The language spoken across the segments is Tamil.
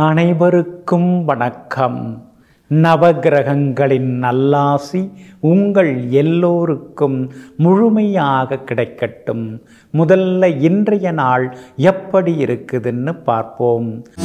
அனைவருக்கும் வணக்கம் நவகிரகங்களின் நல்லாசி உங்கள் எல்லோருக்கும் முழுமையாக கிடைக்கட்டும் முதல்ல இன்றைய நாள் எப்படி இருக்குதுன்னு பார்ப்போம்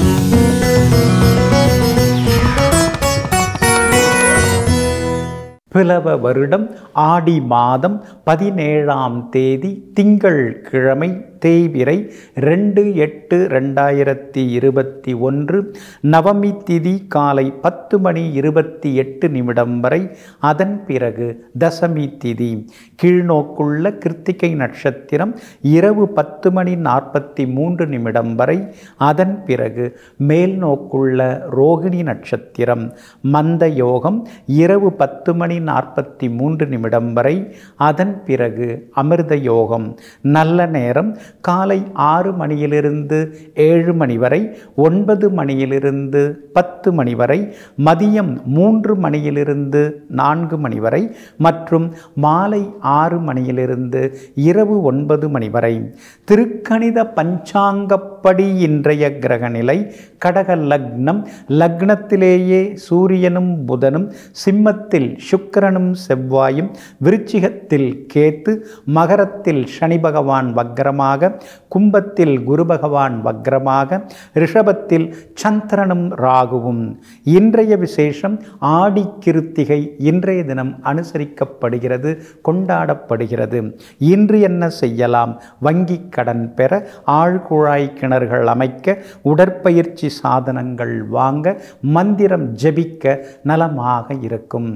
பிளவ வருடம் ஆடி மாதம் பதினேழாம் தேதி திங்கள் கிழமை தேய்பிறை ரெண்டு எட்டு ரெண்டாயிரத்தி இருபத்தி ஒன்று நவமி திதி காலை பத்து மணி இருபத்தி எட்டு நிமிடம் வரை அதன் பிறகு தசமி திதி கீழ்நோக்குள்ள கிருத்திகை நட்சத்திரம் இரவு பத்து மணி நாற்பத்தி மூன்று நிமிடம் வரை அதன் பிறகு மேல் நோக்குள்ள ரோகிணி நட்சத்திரம் மந்த யோகம் இரவு பத்து மணி நாற்பத்தி மூன்று நிமிடம் வரை அதன் பிறகு அமிர்த யோகம் நல்ல நேரம் காலை ஆறு மணியிலிருந்து ஏழு மணி வரை ஒன்பது மணியிலிருந்து பத்து மணி வரை மதியம் மூன்று மணியிலிருந்து நான்கு மணி வரை மற்றும் மாலை ஆறு மணியிலிருந்து இரவு ஒன்பது மணி வரை திருக்கணித பஞ்சாங்கப்படி இன்றைய கிரக நிலை கடக லக்னம் லக்னத்திலேயே சூரியனும் புதனும் சிம்மத்தில் சுக்கிரனும் செவ்வாயும் விருச்சிகத்தில் கேத்து மகரத்தில் சனி பகவான் வக்ரமாக கும்பத்தில் குரு பகவான் வக்ரமாக ரிஷபத்தில் சந்திரனும் ராகுவும் இன்றைய விசேஷம் ஆடி கிருத்திகை இன்றைய தினம் அனுசரிக்கப்படுகிறது கொண்டாடப்படுகிறது இன்று என்ன செய்யலாம் வங்கி கடன் பெற ஆழ்குழாய் கிணறுகள் அமைக்க உடற்பயிற்சி சாதனங்கள் வாங்க மந்திரம் ஜபிக்க நலமாக இருக்கும்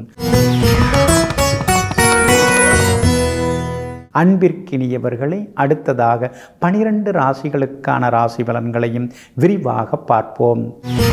அன்பிற்கினியவர்களை அடுத்ததாக பனிரெண்டு ராசிகளுக்கான ராசி பலன்களையும் விரிவாக பார்ப்போம்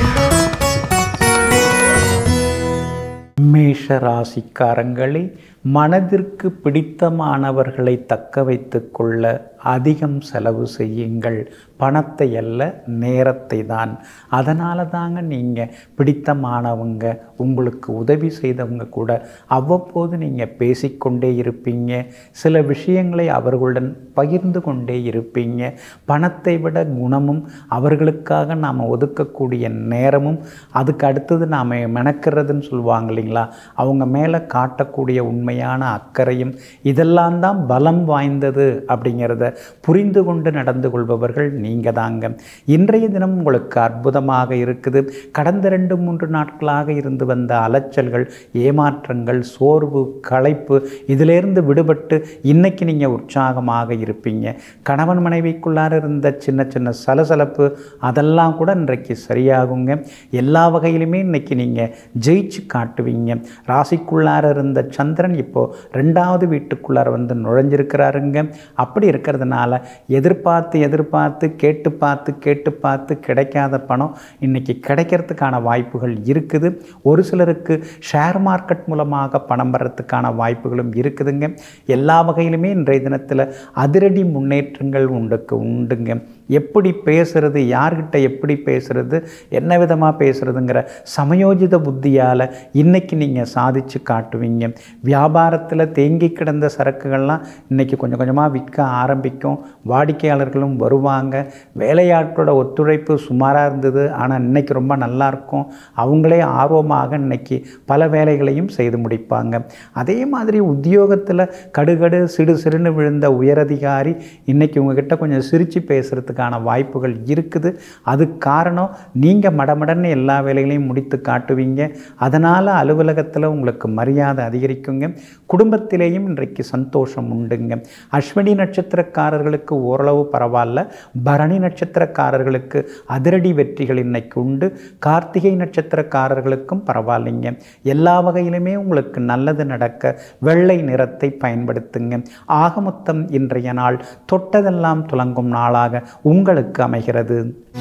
மேஷ ராசிக்காரங்களே மனதிற்கு பிடித்தமானவர்களை தக்க வைத்து கொள்ள அதிகம் செலவு செய்யுங்கள் பணத்தை அல்ல நேரத்தை தான் அதனால தாங்க நீங்கள் பிடித்தமானவங்க உங்களுக்கு உதவி செய்தவங்க கூட அவ்வப்போது நீங்கள் பேசிக்கொண்டே இருப்பீங்க சில விஷயங்களை அவர்களுடன் பகிர்ந்து கொண்டே இருப்பீங்க பணத்தை விட குணமும் அவர்களுக்காக நாம் ஒதுக்கக்கூடிய நேரமும் அதுக்கு அடுத்தது நாம் மெனக்கிறதுன்னு சொல்லுவாங்க இல்லைங்களா அவங்க மேலே காட்டக்கூடிய உண்மையான அக்கறையும் இதெல்லாம் தான் பலம் வாய்ந்தது அப்படிங்கிறத புரிந்து கொண்டு நடந்து கொள்பவர்கள் நீங்கள் தாங்க இன்றைய தினம் உங்களுக்கு அற்புதமாக இருக்குது கடந்த ரெண்டு மூன்று நாட்களாக இருந்து வந்த அலைச்சல்கள் ஏமாற்றங்கள் சோர்வு களைப்பு இதிலேருந்து விடுபட்டு இன்னைக்கு நீங்கள் உற்சாகமாக இருப்பீங்க கணவன் மனைவிக்குள்ளார இருந்த சின்ன சின்ன சலசலப்பு அதெல்லாம் கூட இன்றைக்கு சரியாகுங்க எல்லா வகையிலுமே இன்னைக்கு நீங்கள் ஜெயிச்சு காட்டுவீங்க ராசிக்குள்ளார இருந்த சந்திரன் இப்போது ரெண்டாவது வீட்டுக்குள்ளார வந்து நுழைஞ்சிருக்கிறாருங்க அப்படி இருக்கிறதுனால எதிர்பார்த்து எதிர்பார்த்து கேட்டு பார்த்து கேட்டு பார்த்து கிடைக்காத பணம் இன்றைக்கி கிடைக்கிறதுக்கான வாய்ப்புகள் இருக்குது ஒரு சிலருக்கு ஷேர் மார்க்கெட் மூலமாக பணம் வர்றதுக்கான வாய்ப்புகளும் இருக்குதுங்க எல்லா வகையிலுமே இன்றைய தினத்தில் அதிரடி முன்னேற்றங்கள் உண்டுக்கு உண்டுங்க எப்படி பேசுறது யார்கிட்ட எப்படி பேசுறது என்ன விதமாக பேசுறதுங்கிற சமயோஜித புத்தியால் இன்னைக்கு நீங்கள் சாதிச்சு காட்டுவீங்க வியாபாரத்தில் தேங்கி கிடந்த சரக்குகள்லாம் இன்னைக்கு கொஞ்சம் கொஞ்சமாக விற்க ஆரம்பிக்கும் வாடிக்கையாளர்களும் வருவாங்க வேலையாட்களோட ஒத்துழைப்பு சுமாராக இருந்தது ஆனால் இன்னைக்கு ரொம்ப நல்லா இருக்கும் அவங்களே ஆர்வமாக இன்னைக்கு பல வேலைகளையும் செய்து முடிப்பாங்க அதே மாதிரி உத்தியோகத்தில் கடுகடு சிடு சிறுன்னு விழுந்த உயரதிகாரி இன்னைக்கு உங்ககிட்ட கொஞ்சம் சிரித்து பேசுகிறதுக்கான வாய்ப்புகள் இருக்குது அது காரணம் நீங்கள் மடமடன்னு எல்லா வேலைகளையும் முடித்து காட்டுவீங்க அதனால் அலுவலகத்தில் உங்களுக்கு மரியாதை அதிகரிக்குங்க குடும்பத்திலேயும் இன்றைக்கு சந்தோஷம் உண்டுங்க அஸ்வினி நட்சத்திரக்காரர்களுக்கு ஓரளவு பரவாயில்ல பரணி நட்சத்திரக்காரர்களுக்கு அதிரடி வெற்றிகள் இன்னைக்கு உண்டு கார்த்திகை நட்சத்திரக்காரர்களுக்கும் பரவாயில்லைங்க எல்லா வகையிலுமே உங்களுக்கு நல்லது நடக்க வெள்ளை நிறத்தை பயன்படுத்துங்க ஆக மொத்தம் இன்றைய நாள் தொட்டதெல்லாம் துலங்கும் நாளாக உங்களுக்கு அமைகிறது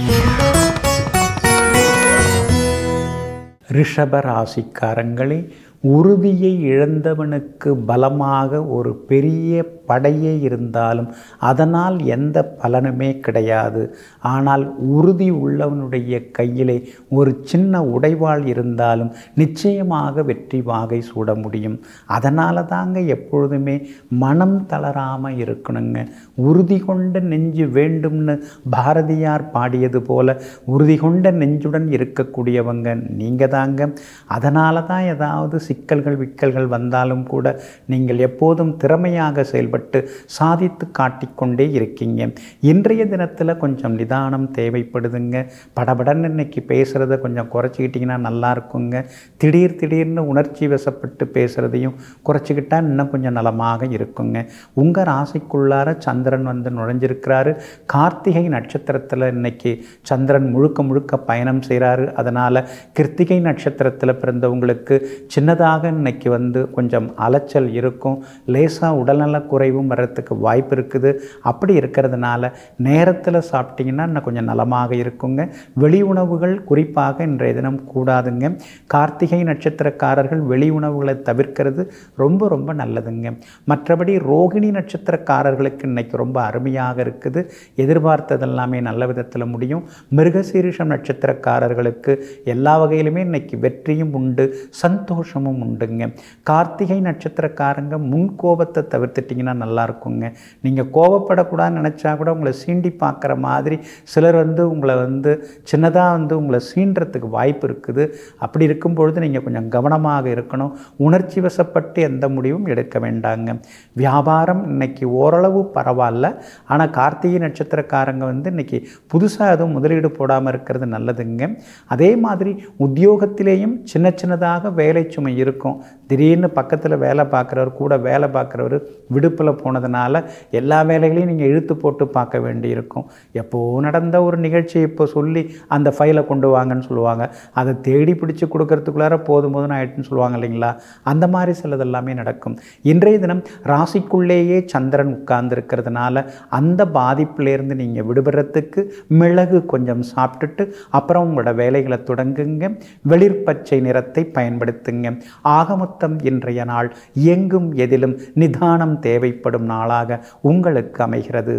ரிஷப ராசிக்காரங்களே உறுதியை இழந்தவனுக்கு பலமாக ஒரு பெரிய படையே இருந்தாலும் அதனால் எந்த பலனுமே கிடையாது ஆனால் உறுதி உள்ளவனுடைய கையிலே ஒரு சின்ன உடைவாள் இருந்தாலும் நிச்சயமாக வெற்றி வாகை சூட முடியும் அதனால தாங்க எப்பொழுதுமே மனம் தளராமல் இருக்கணுங்க உறுதி கொண்ட நெஞ்சு வேண்டும்னு பாரதியார் பாடியது போல உறுதி கொண்ட நெஞ்சுடன் இருக்கக்கூடியவங்க நீங்கள் தாங்க அதனால தான் ஏதாவது சிக்கல்கள் விக்கல்கள் வந்தாலும் கூட நீங்கள் எப்போதும் திறமையாக செயல்பட்டு சாதித்து காட்டிக்கொண்டே இருக்கீங்க இன்றைய தினத்தில் கொஞ்சம் நிதானம் தேவைப்படுதுங்க படபடன்னு இன்னைக்கு பேசுகிறத கொஞ்சம் குறைச்சிக்கிட்டிங்கன்னா நல்லா இருக்குங்க திடீர் திடீர்னு உணர்ச்சி வசப்பட்டு பேசுகிறதையும் குறைச்சிக்கிட்டா இன்னும் கொஞ்சம் நலமாக இருக்குங்க உங்கள் ராசிக்குள்ளார சந்திரன் வந்து நுழைஞ்சிருக்கிறாரு கார்த்திகை நட்சத்திரத்தில் இன்னைக்கு சந்திரன் முழுக்க முழுக்க பயணம் செய்கிறாரு அதனால் கிருத்திகை நட்சத்திரத்தில் பிறந்தவங்களுக்கு சின்னதாக இன்னைக்கு வந்து கொஞ்சம் அலைச்சல் இருக்கும் லேசாக உடல்நலக் குறைவும் வர்றதுக்கு வாய்ப்பு இருக்குது அப்படி இருக்கிறதுனால நேரத்தில் சாப்பிட்டீங்கன்னா இன்னும் கொஞ்சம் நலமாக இருக்குங்க வெளி உணவுகள் குறிப்பாக இன்றைய தினம் கூடாதுங்க கார்த்திகை நட்சத்திரக்காரர்கள் வெளி உணவுகளை தவிர்க்கிறது ரொம்ப ரொம்ப நல்லதுங்க மற்றபடி ரோகிணி நட்சத்திரக்காரர்களுக்கு இன்னைக்கு ரொம்ப அருமையாக இருக்குது எதிர்பார்த்ததெல்லாமே நல்ல விதத்தில் முடியும் மிருகசீரிஷம் நட்சத்திரக்காரர்களுக்கு எல்லா வகையிலுமே இன்னைக்கு வெற்றியும் உண்டு சந்தோஷமும் உண்டுங்க கார்த்திகை நட்சத்திரக்காரங்க முன் கோபத்தை தவிர்த்துட்டிங்கன்னா நல்லா இருக்குங்க நீங்கள் கோபப்படக்கூடாதுன்னு நினச்சா கூட உங்களை சீண்டி பார்க்குற மாதிரி சிலர் வந்து உங்களை வந்து சின்னதாக வந்து உங்களை சீன்றதுக்கு வாய்ப்பு இருக்குது அப்படி இருக்கும் பொழுது நீங்கள் கொஞ்சம் கவனமாக இருக்கணும் உணர்ச்சி வசப்பட்டு எந்த முடிவும் எடுக்க வேண்டாங்க வியாபாரம் இன்னைக்கு ஓரளவு பரவாயில்ல ஆனால் கார்த்திகை நட்சத்திரக்காரங்க வந்து இன்னைக்கு புதுசாக எதுவும் முதலீடு போடாமல் இருக்கிறது நல்லதுங்க அதே மாதிரி உத்தியோகத்திலேயும் சின்ன சின்னதாக வேலை சுமை இருக்கும் திடீர்னு பக்கத்தில் வேலை பார்க்குறவர் கூட வேலை பார்க்குறவர் விடுப்பில் போனதுனால எல்லா வேலைகளையும் நீங்கள் இழுத்து போட்டு பார்க்க வேண்டியிருக்கும் எப்போ நடந்த ஒரு நிகழ்ச்சி இப்போ சொல்லி அந்த ஃபைலை கொண்டு வாங்கன்னு சொல்லுவாங்க அதை தேடி பிடிச்சி கொடுக்கறதுக்குள்ளார போதும் போதும்னு ஆயிட்டுன்னு சொல்லுவாங்க இல்லைங்களா அந்த மாதிரி சிலதெல்லாமே நடக்கும் இன்றைய தினம் ராசிக்குள்ளேயே சந்திரன் உட்கார்ந்து இருக்கிறதுனால அந்த பாதிப்பிலேருந்து நீங்கள் விடுபடுறதுக்கு மிளகு கொஞ்சம் சாப்பிட்டுட்டு அப்புறம் உங்களோட வேலைகளை தொடங்குங்க வெளிர்பச்சை நிறத்தை பயன்படுத்துங்க ஆகமொத்தம் இன்றைய நாள் எங்கும் எதிலும் நிதானம் தேவைப்படும் நாளாக உங்களுக்கு அமைகிறது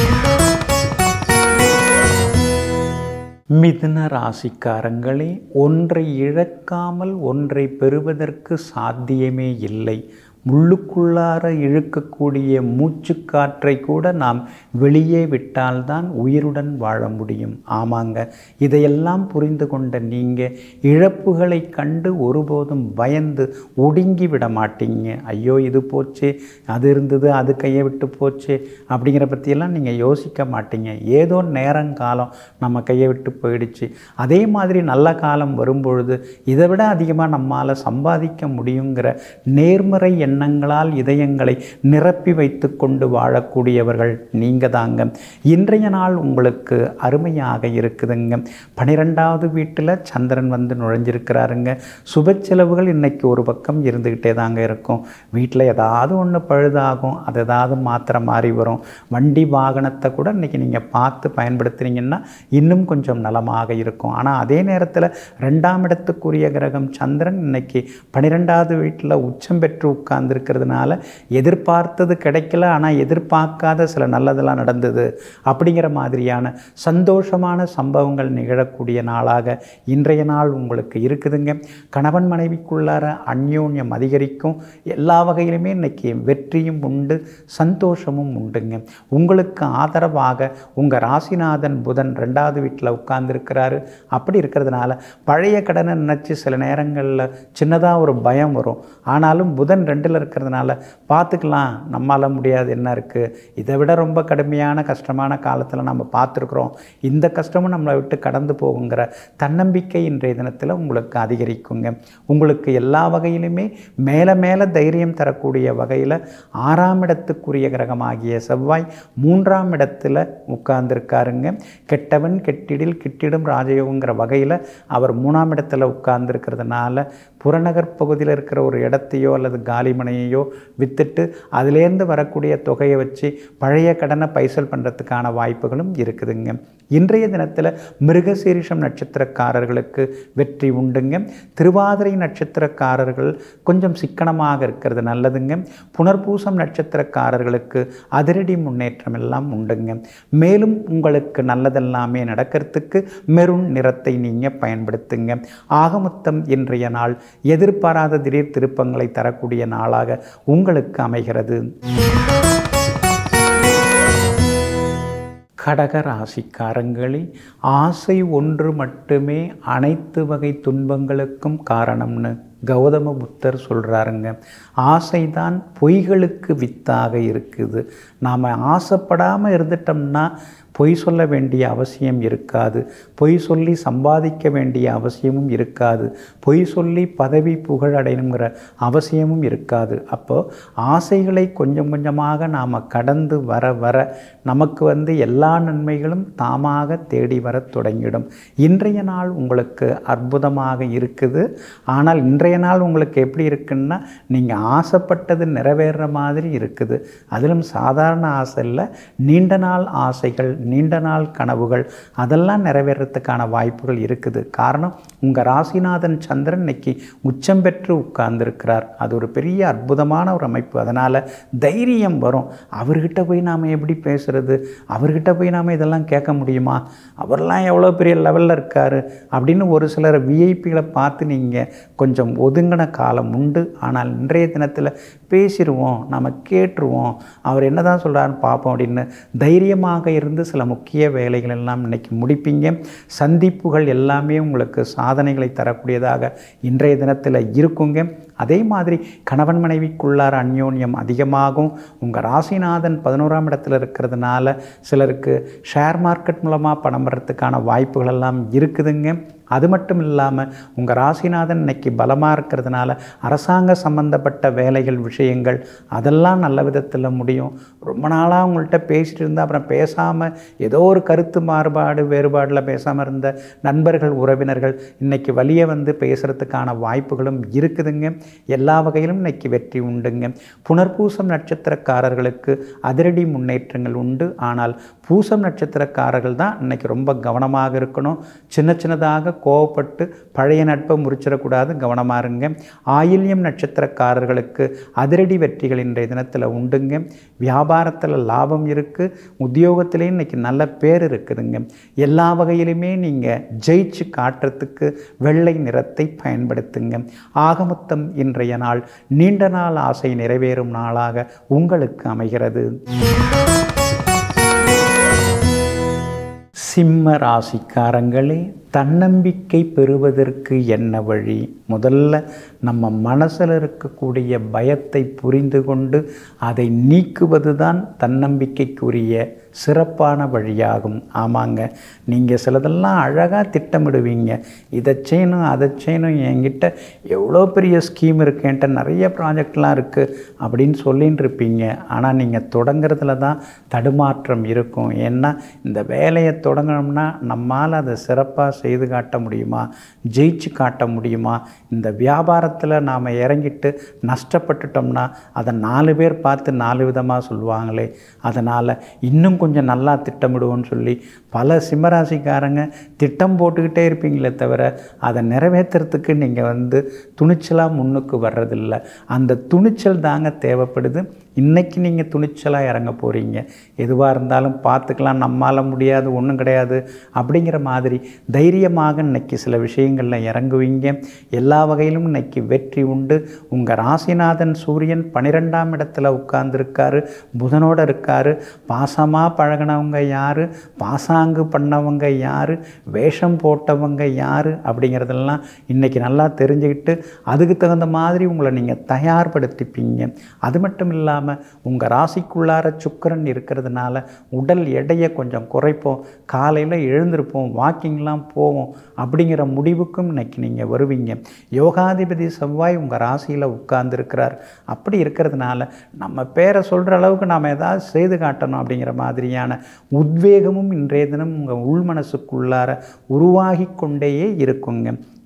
மிதுன ராசிக்காரங்களே ஒன்றை இழக்காமல் ஒன்றை பெறுவதற்கு சாத்தியமே இல்லை உள்ளுக்குள்ளார இழுக்கக்கூடிய மூச்சுக்காற்றை கூட நாம் வெளியே விட்டால்தான் உயிருடன் வாழ முடியும் ஆமாங்க இதையெல்லாம் புரிந்து கொண்ட நீங்கள் இழப்புகளை கண்டு ஒருபோதும் பயந்து ஒடுங்கி விட மாட்டீங்க ஐயோ இது போச்சு அது இருந்தது அது கையை விட்டு போச்சு அப்படிங்கிற பற்றியெல்லாம் நீங்கள் யோசிக்க மாட்டீங்க ஏதோ நேரங்காலம் நம்ம கையை விட்டு போயிடுச்சு அதே மாதிரி நல்ல காலம் வரும்பொழுது இதை விட அதிகமாக நம்மால் சம்பாதிக்க முடியுங்கிற நேர்மறை எண்ணங்களால் இதயங்களை நிரப்பி வைத்து கொண்டு வாழக்கூடியவர்கள் நீங்கள் தாங்க இன்றைய நாள் உங்களுக்கு அருமையாக இருக்குதுங்க பனிரெண்டாவது வீட்டில் சந்திரன் வந்து நுழைஞ்சிருக்கிறாருங்க சுப செலவுகள் இன்னைக்கு ஒரு பக்கம் இருந்துக்கிட்டே தாங்க இருக்கும் வீட்டில் ஏதாவது ஒன்று பழுதாகும் அது ஏதாவது மாத்திர மாதிரி வரும் வண்டி வாகனத்தை கூட இன்னைக்கு நீங்கள் பார்த்து பயன்படுத்துனீங்கன்னா இன்னும் கொஞ்சம் நலமாக இருக்கும் ஆனால் அதே நேரத்தில் ரெண்டாம் இடத்துக்குரிய கிரகம் சந்திரன் இன்னைக்கு பன்னிரெண்டாவது வீட்டில் உச்சம் பெற்று உட்கார்ந்துருக்கிறதுனால எதிர்பார்த்தது கிடைக்கல ஆனால் எதிர்பார்க்காத சில நல்லதெல்லாம் நடந்தது அப்படிங்கிற மாதிரியான சந்தோஷமான சம்பவங்கள் நிகழக்கூடிய நாளாக இன்றைய நாள் உங்களுக்கு இருக்குதுங்க கணவன் மனைவிக்குள்ளார அந்யோன்யம் அதிகரிக்கும் எல்லா வகையிலுமே இன்னைக்கு வெற்றியும் உண்டு சந்தோஷமும் உண்டுங்க உங்களுக்கு ஆதரவாக உங்கள் ராசிநாதன் புதன் ரெண்டாவது வீட்டில் உட்கார்ந்துருக்கிறாரு அப்படி இருக்கிறதுனால பழைய கடனை நினச்சி சில நேரங்களில் சின்னதாக ஒரு பயம் வரும் ஆனாலும் புதன் ரெண்டில் இருக்கிறதுனால பார்த்துக்கலாம் நம்மால் முடியாது என்ன இருக்குது இதை விட ரொம்ப கடுமையான கஷ்டமான காலத்தில் நம்ம பார்த்துருக்குறோம் இந்த கஷ்டமும் நம்மளை விட்டு கடந்து போகுங்கிற தன்னம்பிக்கை இன்றைய தினத்தில் உங்களுக்கு அதிகரிக்குங்க உங்களுக்கு எல்லா வகையிலுமே மேலே மேலே தைரியம் தரக்கூடிய வகையில் ஆறாம் இடத்துக்குரிய கிரகமாகிய செவ்வாய் மூன்றாம் இடத்துல உட்கார்ந்துருக்காருங்க கெட்டவன் கெட்டிடில் கிட்டிடும் ராஜயோகங்கிற வகையில் அவர் மூணாம் இடத்துல உட்கார்ந்துருக்கிறதுனால புறநகர் பகுதியில் இருக்கிற ஒரு இடத்தையோ அல்லது காலி மனையோ விற்றுட்டு அதிலேருந்து வரக்கூடிய தொகையை வச்சு பழைய கடனை பைசல் பண்ணுறதுக்கான வாய்ப்புகளும் இருக்குதுங்க இன்றைய தினத்தில் மிருகசீரிஷம் நட்சத்திரக்காரர்களுக்கு வெற்றி உண்டுங்க திருவாதிரை நட்சத்திரக்காரர்கள் கொஞ்சம் சிக்கனமாக இருக்கிறது நல்லதுங்க புனர்பூசம் நட்சத்திரக்காரர்களுக்கு அதிரடி முன்னேற்றம் எல்லாம் உண்டுங்க மேலும் உங்களுக்கு நல்லதெல்லாமே நடக்கிறதுக்கு மெருண் நிறத்தை நீங்கள் பயன்படுத்துங்க ஆகமொத்தம் இன்றைய நாள் எதிர்பாராத திடீர் திருப்பங்களை தரக்கூடிய நாளாக உங்களுக்கு அமைகிறது கடக ராசிக்காரங்களே ஆசை ஒன்று மட்டுமே அனைத்து வகை துன்பங்களுக்கும் காரணம்னு கௌதம புத்தர் சொல்கிறாருங்க ஆசைதான் பொய்களுக்கு வித்தாக இருக்குது நாம் ஆசைப்படாமல் இருந்துட்டோம்னா பொய் சொல்ல வேண்டிய அவசியம் இருக்காது பொய் சொல்லி சம்பாதிக்க வேண்டிய அவசியமும் இருக்காது பொய் சொல்லி பதவி புகழ் அடையணுங்கிற அவசியமும் இருக்காது அப்போ ஆசைகளை கொஞ்சம் கொஞ்சமாக நாம் கடந்து வர வர நமக்கு வந்து எல்லா நன்மைகளும் தாமாக தேடி வர தொடங்கிடும் இன்றைய நாள் உங்களுக்கு அற்புதமாக இருக்குது ஆனால் இன்றைய நாள் உங்களுக்கு எப்படி இருக்குன்னா நீங்கள் ஆசைப்பட்டது நிறைவேறுற மாதிரி இருக்குது அதிலும் சாதாரண ஆசை இல்லை நீண்ட நாள் ஆசைகள் நீண்ட நாள் கனவுகள் அதெல்லாம் நிறைவேறத்துக்கான வாய்ப்புகள் இருக்குது காரணம் உங்கள் ராசிநாதன் சந்திரன் இன்னைக்கு உச்சம் பெற்று உட்கார்ந்துருக்கிறார் அது ஒரு பெரிய அற்புதமான ஒரு அமைப்பு அதனால் தைரியம் வரும் அவர்கிட்ட போய் நாம் எப்படி பேசுறது அவர்கிட்ட போய் நாம் இதெல்லாம் கேட்க முடியுமா அவர்லாம் எவ்வளோ பெரிய லெவலில் இருக்கார் அப்படின்னு ஒரு சிலர் விஐபிகளை பார்த்து நீங்கள் கொஞ்சம் ஒதுங்கின காலம் உண்டு ஆனால் இன்றைய தினத்தில் பேசிடுவோம் நம்ம கேட்டுருவோம் அவர் என்ன தான் சொல்கிறாருன்னு பார்ப்போம் அப்படின்னு தைரியமாக இருந்து சில முக்கிய வேலைகள் எல்லாம் இன்னைக்கு முடிப்பீங்க சந்திப்புகள் எல்லாமே உங்களுக்கு சாதனைகளை தரக்கூடியதாக இன்றைய தினத்தில் இருக்குங்க அதே மாதிரி கணவன் மனைவிக்குள்ளார அந்யோன்யம் அதிகமாகும் உங்கள் ராசிநாதன் பதினோராம் இடத்துல இருக்கிறதுனால சிலருக்கு ஷேர் மார்க்கெட் மூலமாக பணம் வர்றதுக்கான வாய்ப்புகள் எல்லாம் இருக்குதுங்க அது மட்டும் இல்லாமல் உங்கள் ராசிநாதன் இன்னைக்கு பலமாக இருக்கிறதுனால அரசாங்க சம்பந்தப்பட்ட வேலைகள் விஷயங்கள் அதெல்லாம் நல்ல விதத்தில் முடியும் ரொம்ப நாளாக உங்கள்கிட்ட பேசிட்டு இருந்தால் அப்புறம் பேசாமல் ஏதோ ஒரு கருத்து மாறுபாடு வேறுபாடில் பேசாமல் இருந்த நண்பர்கள் உறவினர்கள் இன்னைக்கு வழியே வந்து பேசுகிறதுக்கான வாய்ப்புகளும் இருக்குதுங்க எல்லா வகையிலும் இன்னைக்கு வெற்றி உண்டுங்க புனர்பூசம் நட்சத்திரக்காரர்களுக்கு அதிரடி முன்னேற்றங்கள் உண்டு ஆனால் பூசம் நட்சத்திரக்காரர்கள் தான் இன்னைக்கு ரொம்ப கவனமாக இருக்கணும் சின்ன சின்னதாக கோவப்பட்டு பழைய நட்பை முறிச்சிடக்கூடாது கவனமாக இருங்க ஆயில்யம் நட்சத்திரக்காரர்களுக்கு அதிரடி வெற்றிகள் இன்றைய தினத்தில் உண்டுங்க வியாபாரத்தில் லாபம் இருக்குது உத்தியோகத்திலேயும் இன்னைக்கு நல்ல பேர் இருக்குதுங்க எல்லா வகையிலுமே நீங்கள் ஜெயிச்சு காட்டுறதுக்கு வெள்ளை நிறத்தை பயன்படுத்துங்க ஆகமொத்தம் இன்றைய நாள் நீண்ட நாள் ஆசை நிறைவேறும் நாளாக உங்களுக்கு அமைகிறது சிம்ம ராசிக்காரங்களே தன்னம்பிக்கை பெறுவதற்கு என்ன வழி முதல்ல நம்ம மனசில் இருக்கக்கூடிய பயத்தை புரிந்து கொண்டு அதை நீக்குவது தான் தன்னம்பிக்கைக்குரிய சிறப்பான வழியாகும் ஆமாங்க நீங்கள் சிலதெல்லாம் அழகாக திட்டமிடுவீங்க இதை செய்யணும் அதை செய்யணும் என்கிட்ட எவ்வளோ பெரிய ஸ்கீம் இருக்கு என்கிட்ட நிறைய ப்ராஜெக்ட்லாம் இருக்குது அப்படின்னு சொல்லின்னு இருப்பீங்க ஆனால் நீங்கள் தொடங்குறதுல தான் தடுமாற்றம் இருக்கும் ஏன்னா இந்த வேலையை தொடங்கணும்னா நம்மால் அதை சிறப்பாக செய்து காட்ட முடியுமா ஜெயிச்சு காட்ட முடியுமா இந்த வியாபாரத்தில் நாம் இறங்கிட்டு நஷ்டப்பட்டுட்டோம்னா அதை நாலு பேர் பார்த்து நாலு விதமாக சொல்லுவாங்களே அதனால் இன்னும் கொஞ்சம் நல்லா திட்டமிடுவோன்னு சொல்லி பல சிம்மராசிக்காரங்க திட்டம் போட்டுக்கிட்டே இருப்பீங்களே தவிர அதை நிறைவேற்றுறதுக்கு நீங்கள் வந்து துணிச்சலாக முன்னுக்கு வர்றதில்ல அந்த துணிச்சல் தாங்க தேவைப்படுது இன்றைக்கி நீங்கள் துணிச்சலாக இறங்க போகிறீங்க எதுவாக இருந்தாலும் பார்த்துக்கலாம் நம்மால் முடியாது ஒன்றும் கிடையாது அப்படிங்கிற மாதிரி தைரியமாக இன்னைக்கு சில விஷயங்களில் இறங்குவீங்க எல்லா வகையிலும் இன்னைக்கு வெற்றி உண்டு உங்கள் ராசிநாதன் சூரியன் பன்னிரெண்டாம் இடத்துல உட்கார்ந்துருக்காரு புதனோடு இருக்காரு பாசமாக பழகினவங்க யார் பாசாங்கு பண்ணவங்க யார் வேஷம் போட்டவங்க யார் அப்படிங்கிறதெல்லாம் இன்றைக்கி நல்லா தெரிஞ்சுக்கிட்டு அதுக்கு தகுந்த மாதிரி உங்களை நீங்கள் தயார்படுத்திப்பீங்க அது மட்டும் இல்லாமல் உங்கள் ராசிக்குள்ளார சுக்கரன் இருக்கிறதுனால உடல் எடையை கொஞ்சம் குறைப்போம் காலையில் எழுந்திருப்போம் வாக்கிங்லாம் போவோம் அப்படிங்கிற முடிவுக்கும் இன்னைக்கு நீங்கள் வருவீங்க யோகாதிபதி செவ்வாய் உங்கள் ராசியில் உட்கார்ந்துருக்கிறார் அப்படி இருக்கிறதுனால நம்ம பேரை சொல்கிற அளவுக்கு நாம் ஏதாவது செய்து காட்டணும் அப்படிங்கிற மாதிரியான உத்வேகமும் இன்றைய தினம் உங்கள் உள் மனசுக்குள்ளார உருவாகி கொண்டேயே இருக்குங்க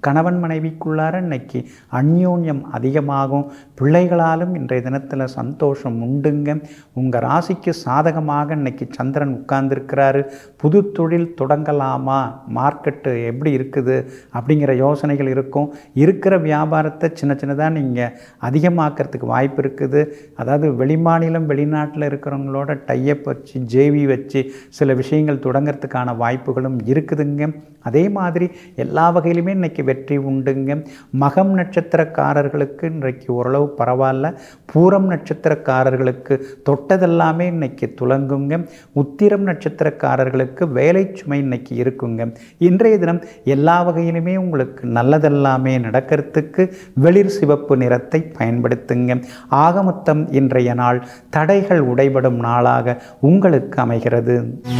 கணவன் மனைவிக்குள்ளார இன்னைக்கு அந்யோன்யம் அதிகமாகும் பிள்ளைகளாலும் இன்றைய தினத்தில் சந்தோஷம் உண்டுங்க உங்கள் ராசிக்கு சாதகமாக இன்னைக்கு சந்திரன் உட்கார்ந்துருக்கிறாரு புது தொழில் தொடங்கலாமா மார்க்கெட்டு எப்படி இருக்குது அப்படிங்கிற யோசனைகள் இருக்கும் இருக்கிற வியாபாரத்தை சின்ன சின்னதாக நீங்கள் அதிகமாக்கிறதுக்கு வாய்ப்பு இருக்குது அதாவது வெளிமாநிலம் வெளிநாட்டில் இருக்கிறவங்களோட டையப் வச்சு ஜேவி வச்சு சில விஷயங்கள் தொடங்கிறதுக்கான வாய்ப்புகளும் இருக்குதுங்க அதே மாதிரி எல்லா வகையிலுமே இன்றைக்கி வெற்றி உண்டுங்க மகம் நட்சத்திரக்காரர்களுக்கு இன்றைக்கு ஓரளவு பரவாயில்ல பூரம் நட்சத்திரக்காரர்களுக்கு தொட்டதெல்லாமே இன்னைக்கு துலங்குங்க உத்திரம் நட்சத்திரக்காரர்களுக்கு வேலை சுமை இன்னைக்கு இருக்குங்க இன்றைய தினம் எல்லா வகையிலுமே உங்களுக்கு நல்லதெல்லாமே நடக்கிறதுக்கு வெளிர் சிவப்பு நிறத்தை பயன்படுத்துங்க ஆக மொத்தம் இன்றைய நாள் தடைகள் உடைபடும் நாளாக உங்களுக்கு அமைகிறது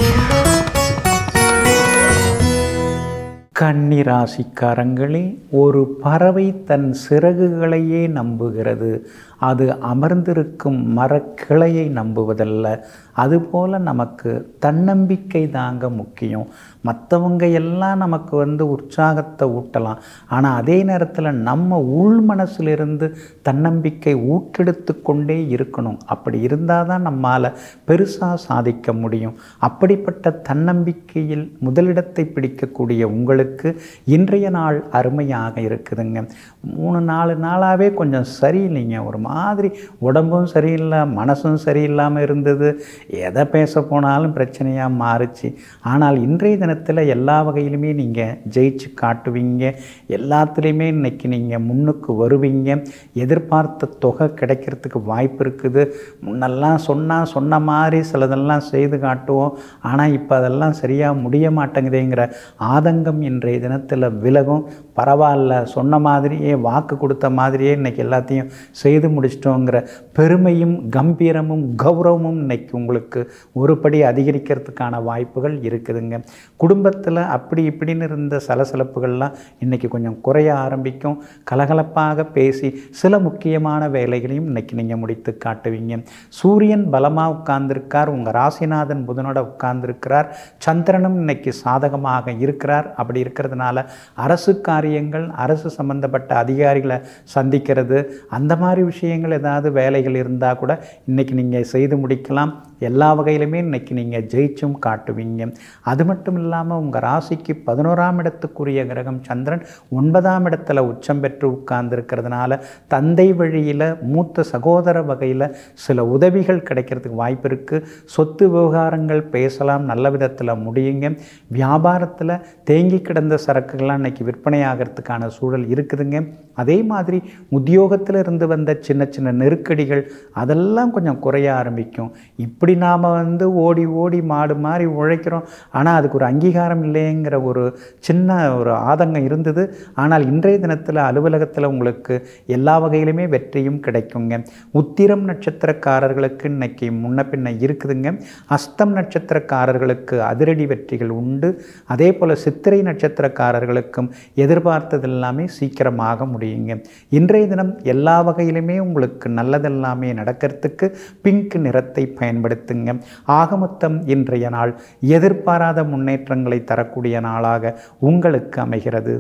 கன்னிராசிக்காரங்களே ஒரு பறவை தன் சிறகுகளையே நம்புகிறது அது அமர்ந்திருக்கும் மரக்கிளையை நம்புவதல்ல அதுபோல் நமக்கு தன்னம்பிக்கை தாங்க முக்கியம் மற்றவங்க எல்லாம் நமக்கு வந்து உற்சாகத்தை ஊட்டலாம் ஆனால் அதே நேரத்தில் நம்ம உள் மனசிலிருந்து தன்னம்பிக்கை ஊற்றெடுத்து கொண்டே இருக்கணும் அப்படி இருந்தால் தான் நம்மால் பெருசாக சாதிக்க முடியும் அப்படிப்பட்ட தன்னம்பிக்கையில் முதலிடத்தை பிடிக்கக்கூடிய உங்களுக்கு இன்றைய நாள் அருமையாக இருக்குதுங்க மூணு நாலு நாளாகவே கொஞ்சம் சரியில்லைங்க ஒரு மாதிரி உடம்பும் சரியில்லை மனசும் சரியில்லாமல் இருந்தது எதை பேச போனாலும் பிரச்சனையாக மாறுச்சு ஆனால் இன்றைய தினத்தில் எல்லா வகையிலுமே நீங்கள் ஜெயிச்சு காட்டுவீங்க எல்லாத்துலேயுமே இன்னைக்கு நீங்கள் முன்னுக்கு வருவீங்க எதிர்பார்த்த தொகை கிடைக்கிறதுக்கு வாய்ப்பு இருக்குது முன்னெல்லாம் சொன்னால் சொன்ன மாதிரி சிலதெல்லாம் செய்து காட்டுவோம் ஆனால் இப்போ அதெல்லாம் சரியாக முடிய மாட்டேங்குதேங்கிற ஆதங்கம் இன்றைய தினத்தில் விலகும் பரவாயில்ல சொன்ன மாதிரியே வாக்கு கொடுத்த மாதிரியே இன்னைக்கு எல்லாத்தையும் செய்து முடிச்சிட்டோங்கிற பெருமையும் கம்பீரமும் கௌரவமும் இன்னைக்கு உங்களுக்கு ஒருபடி அதிகரிக்கிறதுக்கான வாய்ப்புகள் இருக்குதுங்க குடும்பத்தில் அப்படி இப்படின்னு இருந்த சலசலப்புகள்லாம் இன்னைக்கு கொஞ்சம் குறைய ஆரம்பிக்கும் கலகலப்பாக பேசி சில முக்கியமான வேலைகளையும் இன்னைக்கு நீங்கள் முடித்து காட்டுவீங்க சூரியன் பலமாக உட்கார்ந்திருக்கார் உங்கள் ராசிநாதன் புதனோட உட்கார்ந்திருக்கிறார் சந்திரனும் இன்னைக்கு சாதகமாக இருக்கிறார் அப்படி இருக்கிறதுனால அரசு காரியங்கள் அரசு சம்பந்தப்பட்ட அதிகாரிகளை சந்திக்கிறது அந்த மாதிரி விஷயங்கள் ஏதாவது வேலைகள் இருந்தால் கூட இன்றைக்கி நீங்கள் செய்து முடிக்கலாம் எல்லா வகையிலுமே இன்றைக்கி நீங்கள் ஜெயிச்சும் காட்டுவீங்க அது மட்டும் இல்லாமல் உங்கள் ராசிக்கு பதினோராம் இடத்துக்குரிய கிரகம் சந்திரன் ஒன்பதாம் இடத்துல உச்சம் பெற்று உட்கார்ந்துருக்கிறதுனால தந்தை வழியில் மூத்த சகோதர வகையில் சில உதவிகள் கிடைக்கிறதுக்கு வாய்ப்பு இருக்குது சொத்து விவகாரங்கள் பேசலாம் நல்ல விதத்தில் முடியுங்க வியாபாரத்தில் தேங்கி கிடந்த சரக்குகள்லாம் இன்றைக்கி விற்பனை ஆகிறதுக்கான சூழல் இருக்குதுங்க அதே மாதிரி உத்தியோகத்தில் இருந்து வந்த சின்ன சின்ன நெருக்கடிகள் அதெல்லாம் கொஞ்சம் குறைய ஆரம்பிக்கும் இப்படி நாம் வந்து ஓடி ஓடி மாடு மாதிரி உழைக்கிறோம் ஆனால் அதுக்கு ஒரு அங்கீகாரம் இல்லைங்கிற ஒரு சின்ன ஒரு ஆதங்கம் இருந்தது ஆனால் இன்றைய தினத்தில் அலுவலகத்தில் உங்களுக்கு எல்லா வகையிலுமே வெற்றியும் கிடைக்குங்க உத்திரம் நட்சத்திரக்காரர்களுக்கு இன்னைக்கு முன்ன பின்ன இருக்குதுங்க அஸ்தம் நட்சத்திரக்காரர்களுக்கு அதிரடி வெற்றிகள் உண்டு அதே போல் சித்திரை நட்சத்திரக்காரர்களுக்கும் எதிர்பார்த்தது எல்லாமே சீக்கிரமாக முடியுங்க இன்றைய தினம் எல்லா வகையிலுமே உங்களுக்கு நல்லதெல்லாமே நடக்கிறதுக்கு பிங்க் நிறத்தை பயன்படுத்துங்க ஆக மொத்தம் இன்றைய நாள் எதிர்பாராத முன்னேற்றங்களை தரக்கூடிய நாளாக உங்களுக்கு அமைகிறது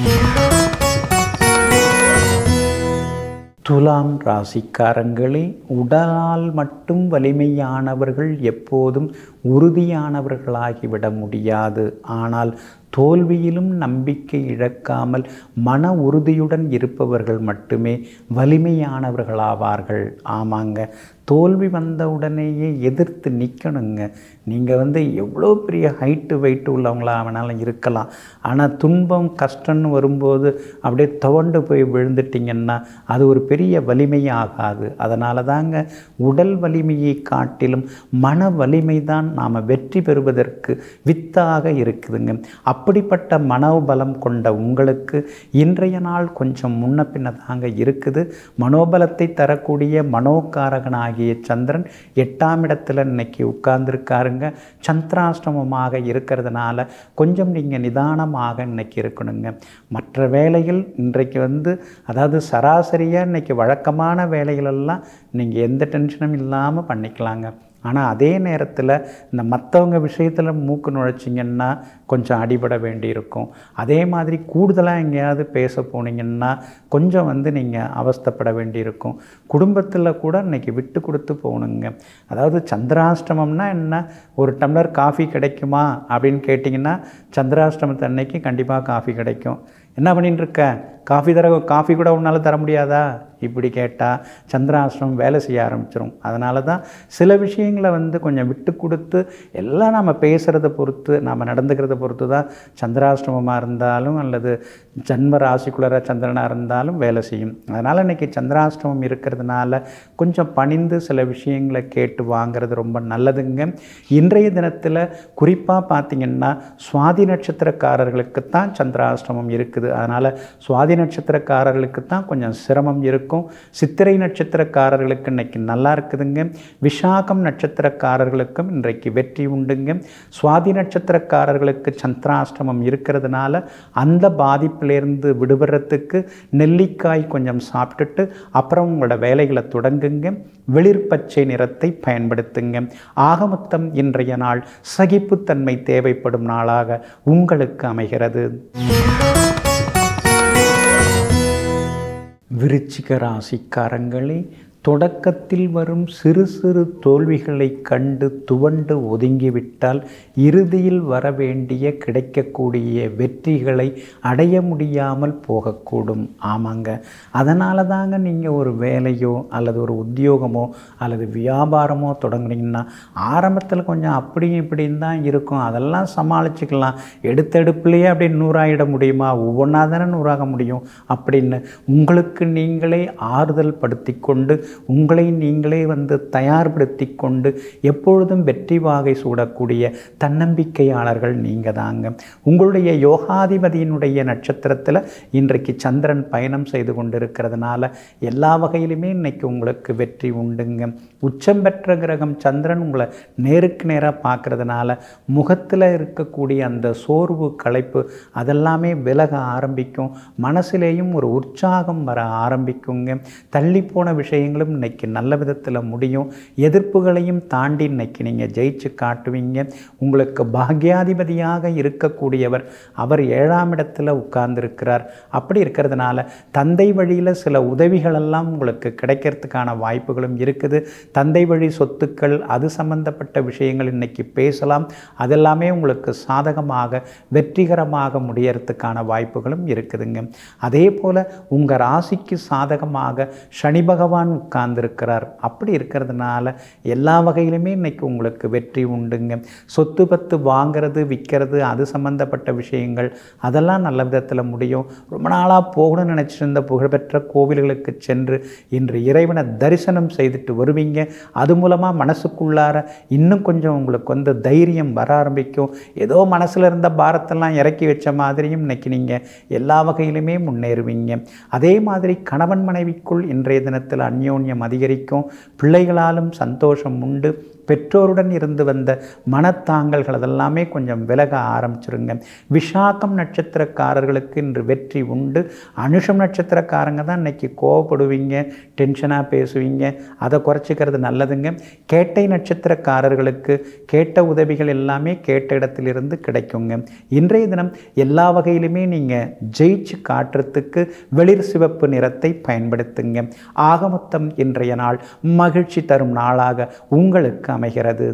துலாம் ராசிக்காரங்களே உடலால் மட்டும் வலிமையானவர்கள் எப்போதும் உறுதியானவர்களாகிவிட முடியாது ஆனால் தோல்வியிலும் நம்பிக்கை இழக்காமல் மன உறுதியுடன் இருப்பவர்கள் மட்டுமே வலிமையானவர்களாவார்கள் ஆமாங்க தோல்வி வந்த உடனேயே எதிர்த்து நிற்கணுங்க நீங்கள் வந்து எவ்வளோ பெரிய ஹைட்டு வெயிட்டு உள்ளவங்களா வேணாலும் இருக்கலாம் ஆனால் துன்பம் கஷ்டம்னு வரும்போது அப்படியே துவண்டு போய் விழுந்துட்டிங்கன்னா அது ஒரு பெரிய வலிமையாகாது அதனால தாங்க உடல் வலிமையை காட்டிலும் மன வலிமை தான் நாம் வெற்றி பெறுவதற்கு வித்தாக இருக்குதுங்க அப்படிப்பட்ட மனோபலம் கொண்ட உங்களுக்கு இன்றைய நாள் கொஞ்சம் முன்ன பின்ன தாங்க இருக்குது மனோபலத்தை தரக்கூடிய மனோகாரகனாகிய சந்திரன் எட்டாம் இடத்துல இன்னைக்கு உட்கார்ந்துருக்காருங்க சந்திராஷ்டமமாக இருக்கிறதுனால கொஞ்சம் நீங்கள் நிதானமாக இன்னைக்கு இருக்கணுங்க மற்ற வேலைகள் இன்றைக்கு வந்து அதாவது சராசரியாக இன்னைக்கு வழக்கமான வேலைகளெல்லாம் நீங்கள் எந்த டென்ஷனும் இல்லாமல் பண்ணிக்கலாங்க ஆனால் அதே நேரத்தில் இந்த மற்றவங்க விஷயத்தில் மூக்கு நுழைச்சிங்கன்னா கொஞ்சம் அடிபட வேண்டியிருக்கும் அதே மாதிரி கூடுதலாக எங்கேயாவது பேச போனீங்கன்னா கொஞ்சம் வந்து நீங்கள் அவஸ்தைப்பட வேண்டியிருக்கும் குடும்பத்தில் கூட இன்னைக்கு விட்டு கொடுத்து போகணுங்க அதாவது சந்திராஷ்டமம்னா என்ன ஒரு டம்ளர் காஃபி கிடைக்குமா அப்படின்னு கேட்டிங்கன்னா சந்திராஷ்டமத்து அன்னைக்கு கண்டிப்பாக காஃபி கிடைக்கும் என்ன பண்ணிட்டு இருக்க காஃபி தர காஃபி கூட உன்னால் தர முடியாதா இப்படி கேட்டால் சந்திராசிரமம் வேலை செய்ய ஆரம்பிச்சிடும் அதனால தான் சில விஷயங்களை வந்து கொஞ்சம் விட்டு கொடுத்து எல்லாம் நம்ம பேசுகிறத பொறுத்து நம்ம நடந்துக்கிறத பொறுத்து தான் சந்திராசிரமமாக இருந்தாலும் அல்லது ஜன்ம ராசிக்குள்ளர சந்திரனாக இருந்தாலும் வேலை செய்யும் அதனால் இன்றைக்கி சந்திராஷ்டமம் இருக்கிறதுனால கொஞ்சம் பணிந்து சில விஷயங்களை கேட்டு வாங்கிறது ரொம்ப நல்லதுங்க இன்றைய தினத்தில் குறிப்பாக பார்த்திங்கன்னா சுவாதி நட்சத்திரக்காரர்களுக்கு தான் சந்திராஷ்டமம் இருக்குது அதனால் சுவாதி நட்சத்திரக்காரர்களுக்கு தான் கொஞ்சம் சிரமம் இருக்கும் சித்திரை நட்சத்திரக்காரர்களுக்கு இன்னைக்கு நல்லா இருக்குதுங்க விஷாகம் நட்சத்திரக்காரர்களுக்கும் இன்றைக்கு வெற்றி உண்டுங்க சுவாதி நட்சத்திரக்காரர்களுக்கு சந்திராஷ்டமம் இருக்கிறதுனால அந்த பாதிப்பிலேருந்து விடுபடுறதுக்கு நெல்லிக்காய் கொஞ்சம் சாப்பிட்டுட்டு அப்புறம் உங்களோட வேலைகளை தொடங்குங்க வெளிர் பச்சை நிறத்தை பயன்படுத்துங்க ஆகமொத்தம் இன்றைய நாள் சகிப்புத்தன்மை தேவைப்படும் நாளாக உங்களுக்கு அமைகிறது விருச்சிக ராசிக்காரங்களே தொடக்கத்தில் வரும் சிறு சிறு தோல்விகளை கண்டு துவண்டு ஒதுங்கிவிட்டால் இறுதியில் வர வேண்டிய கிடைக்கக்கூடிய வெற்றிகளை அடைய முடியாமல் போகக்கூடும் ஆமாங்க அதனால தாங்க நீங்கள் ஒரு வேலையோ அல்லது ஒரு உத்தியோகமோ அல்லது வியாபாரமோ தொடங்குனீங்கன்னா ஆரம்பத்தில் கொஞ்சம் அப்படியும் இப்படின்னு தான் இருக்கும் அதெல்லாம் சமாளிச்சுக்கலாம் எடுத்தெடுப்புலையே அப்படி நூறாயிட முடியுமா ஒவ்வொன்றா தானே நூறாக முடியும் அப்படின்னு உங்களுக்கு நீங்களே ஆறுதல் படுத்தி கொண்டு உங்களை நீங்களே வந்து தயார்படுத்தி கொண்டு எப்பொழுதும் வெற்றி வாகை சூடக்கூடிய தன்னம்பிக்கையாளர்கள் நீங்கள் தாங்க உங்களுடைய யோகாதிபதியினுடைய நட்சத்திரத்தில் இன்றைக்கு சந்திரன் பயணம் செய்து கொண்டிருக்கிறதுனால எல்லா வகையிலுமே இன்னைக்கு உங்களுக்கு வெற்றி உண்டுங்க உச்சம் பெற்ற கிரகம் சந்திரன் உங்களை நேருக்கு நேராக பார்க்கறதுனால முகத்தில் இருக்கக்கூடிய அந்த சோர்வு களைப்பு அதெல்லாமே விலக ஆரம்பிக்கும் மனசிலேயும் ஒரு உற்சாகம் வர ஆரம்பிக்குங்க தள்ளி போன விஷயங்களும் இன்னைக்கு நல்ல விதத்தில் முடியும் எதிர்ப்புகளையும் தாண்டி இன்னைக்கு நீங்கள் ஜெயிச்சு காட்டுவீங்க உங்களுக்கு பாக்யாதிபதியாக இருக்கக்கூடியவர் அவர் ஏழாம் இடத்துல உட்கார்ந்துருக்கிறார் அப்படி இருக்கிறதுனால தந்தை வழியில் சில உதவிகளெல்லாம் உங்களுக்கு கிடைக்கிறதுக்கான வாய்ப்புகளும் இருக்குது தந்தை வழி சொத்துக்கள் அது சம்பந்தப்பட்ட விஷயங்கள் இன்னைக்கு பேசலாம் அதெல்லாமே உங்களுக்கு சாதகமாக வெற்றிகரமாக முடியறதுக்கான வாய்ப்புகளும் இருக்குதுங்க அதே போல் உங்கள் ராசிக்கு சாதகமாக சனி பகவான் உட்கார்ந்துருக்கிறார் அப்படி இருக்கிறதுனால எல்லா வகையிலுமே இன்னைக்கு உங்களுக்கு வெற்றி உண்டுங்க சொத்து பத்து வாங்கிறது விற்கிறது அது சம்பந்தப்பட்ட விஷயங்கள் அதெல்லாம் நல்ல விதத்தில் முடியும் ரொம்ப நாளாக போகணும்னு நினச்சிட்டு இருந்த புகழ்பெற்ற கோவில்களுக்கு சென்று இன்று இறைவனை தரிசனம் செய்துட்டு வருவீங்க அது மூலமாக மனசுக்குள்ளார இன்னும் கொஞ்சம் உங்களுக்கு வந்து தைரியம் வர ஆரம்பிக்கும் ஏதோ மனசில் இருந்த பாரத்தெல்லாம் இறக்கி வச்ச மாதிரியும் இன்னைக்கு நீங்கள் எல்லா வகையிலுமே முன்னேறுவீங்க அதே மாதிரி கணவன் மனைவிக்குள் இன்றைய தினத்தில் அந்யோன்யம் அதிகரிக்கும் பிள்ளைகளாலும் சந்தோஷம் உண்டு பெற்றோருடன் இருந்து வந்த மனத்தாங்கல்கள் அதெல்லாமே கொஞ்சம் விலக ஆரம்பிச்சிருங்க விஷாகம் நட்சத்திரக்காரர்களுக்கு இன்று வெற்றி உண்டு அனுஷம் நட்சத்திரக்காரங்க தான் இன்னைக்கு கோவப்படுவீங்க டென்ஷனாக பேசுவீங்க அதை குறைச்சிக்கிறது நல்லதுங்க கேட்டை நட்சத்திரக்காரர்களுக்கு கேட்ட உதவிகள் எல்லாமே கேட்ட இடத்திலிருந்து கிடைக்குங்க இன்றைய தினம் எல்லா வகையிலுமே நீங்கள் ஜெயிச்சு காட்டுறதுக்கு வெளிர் சிவப்பு நிறத்தை பயன்படுத்துங்க ஆகமொத்தம் இன்றைய நாள் மகிழ்ச்சி தரும் நாளாக உங்களுக்கு அமைகிறது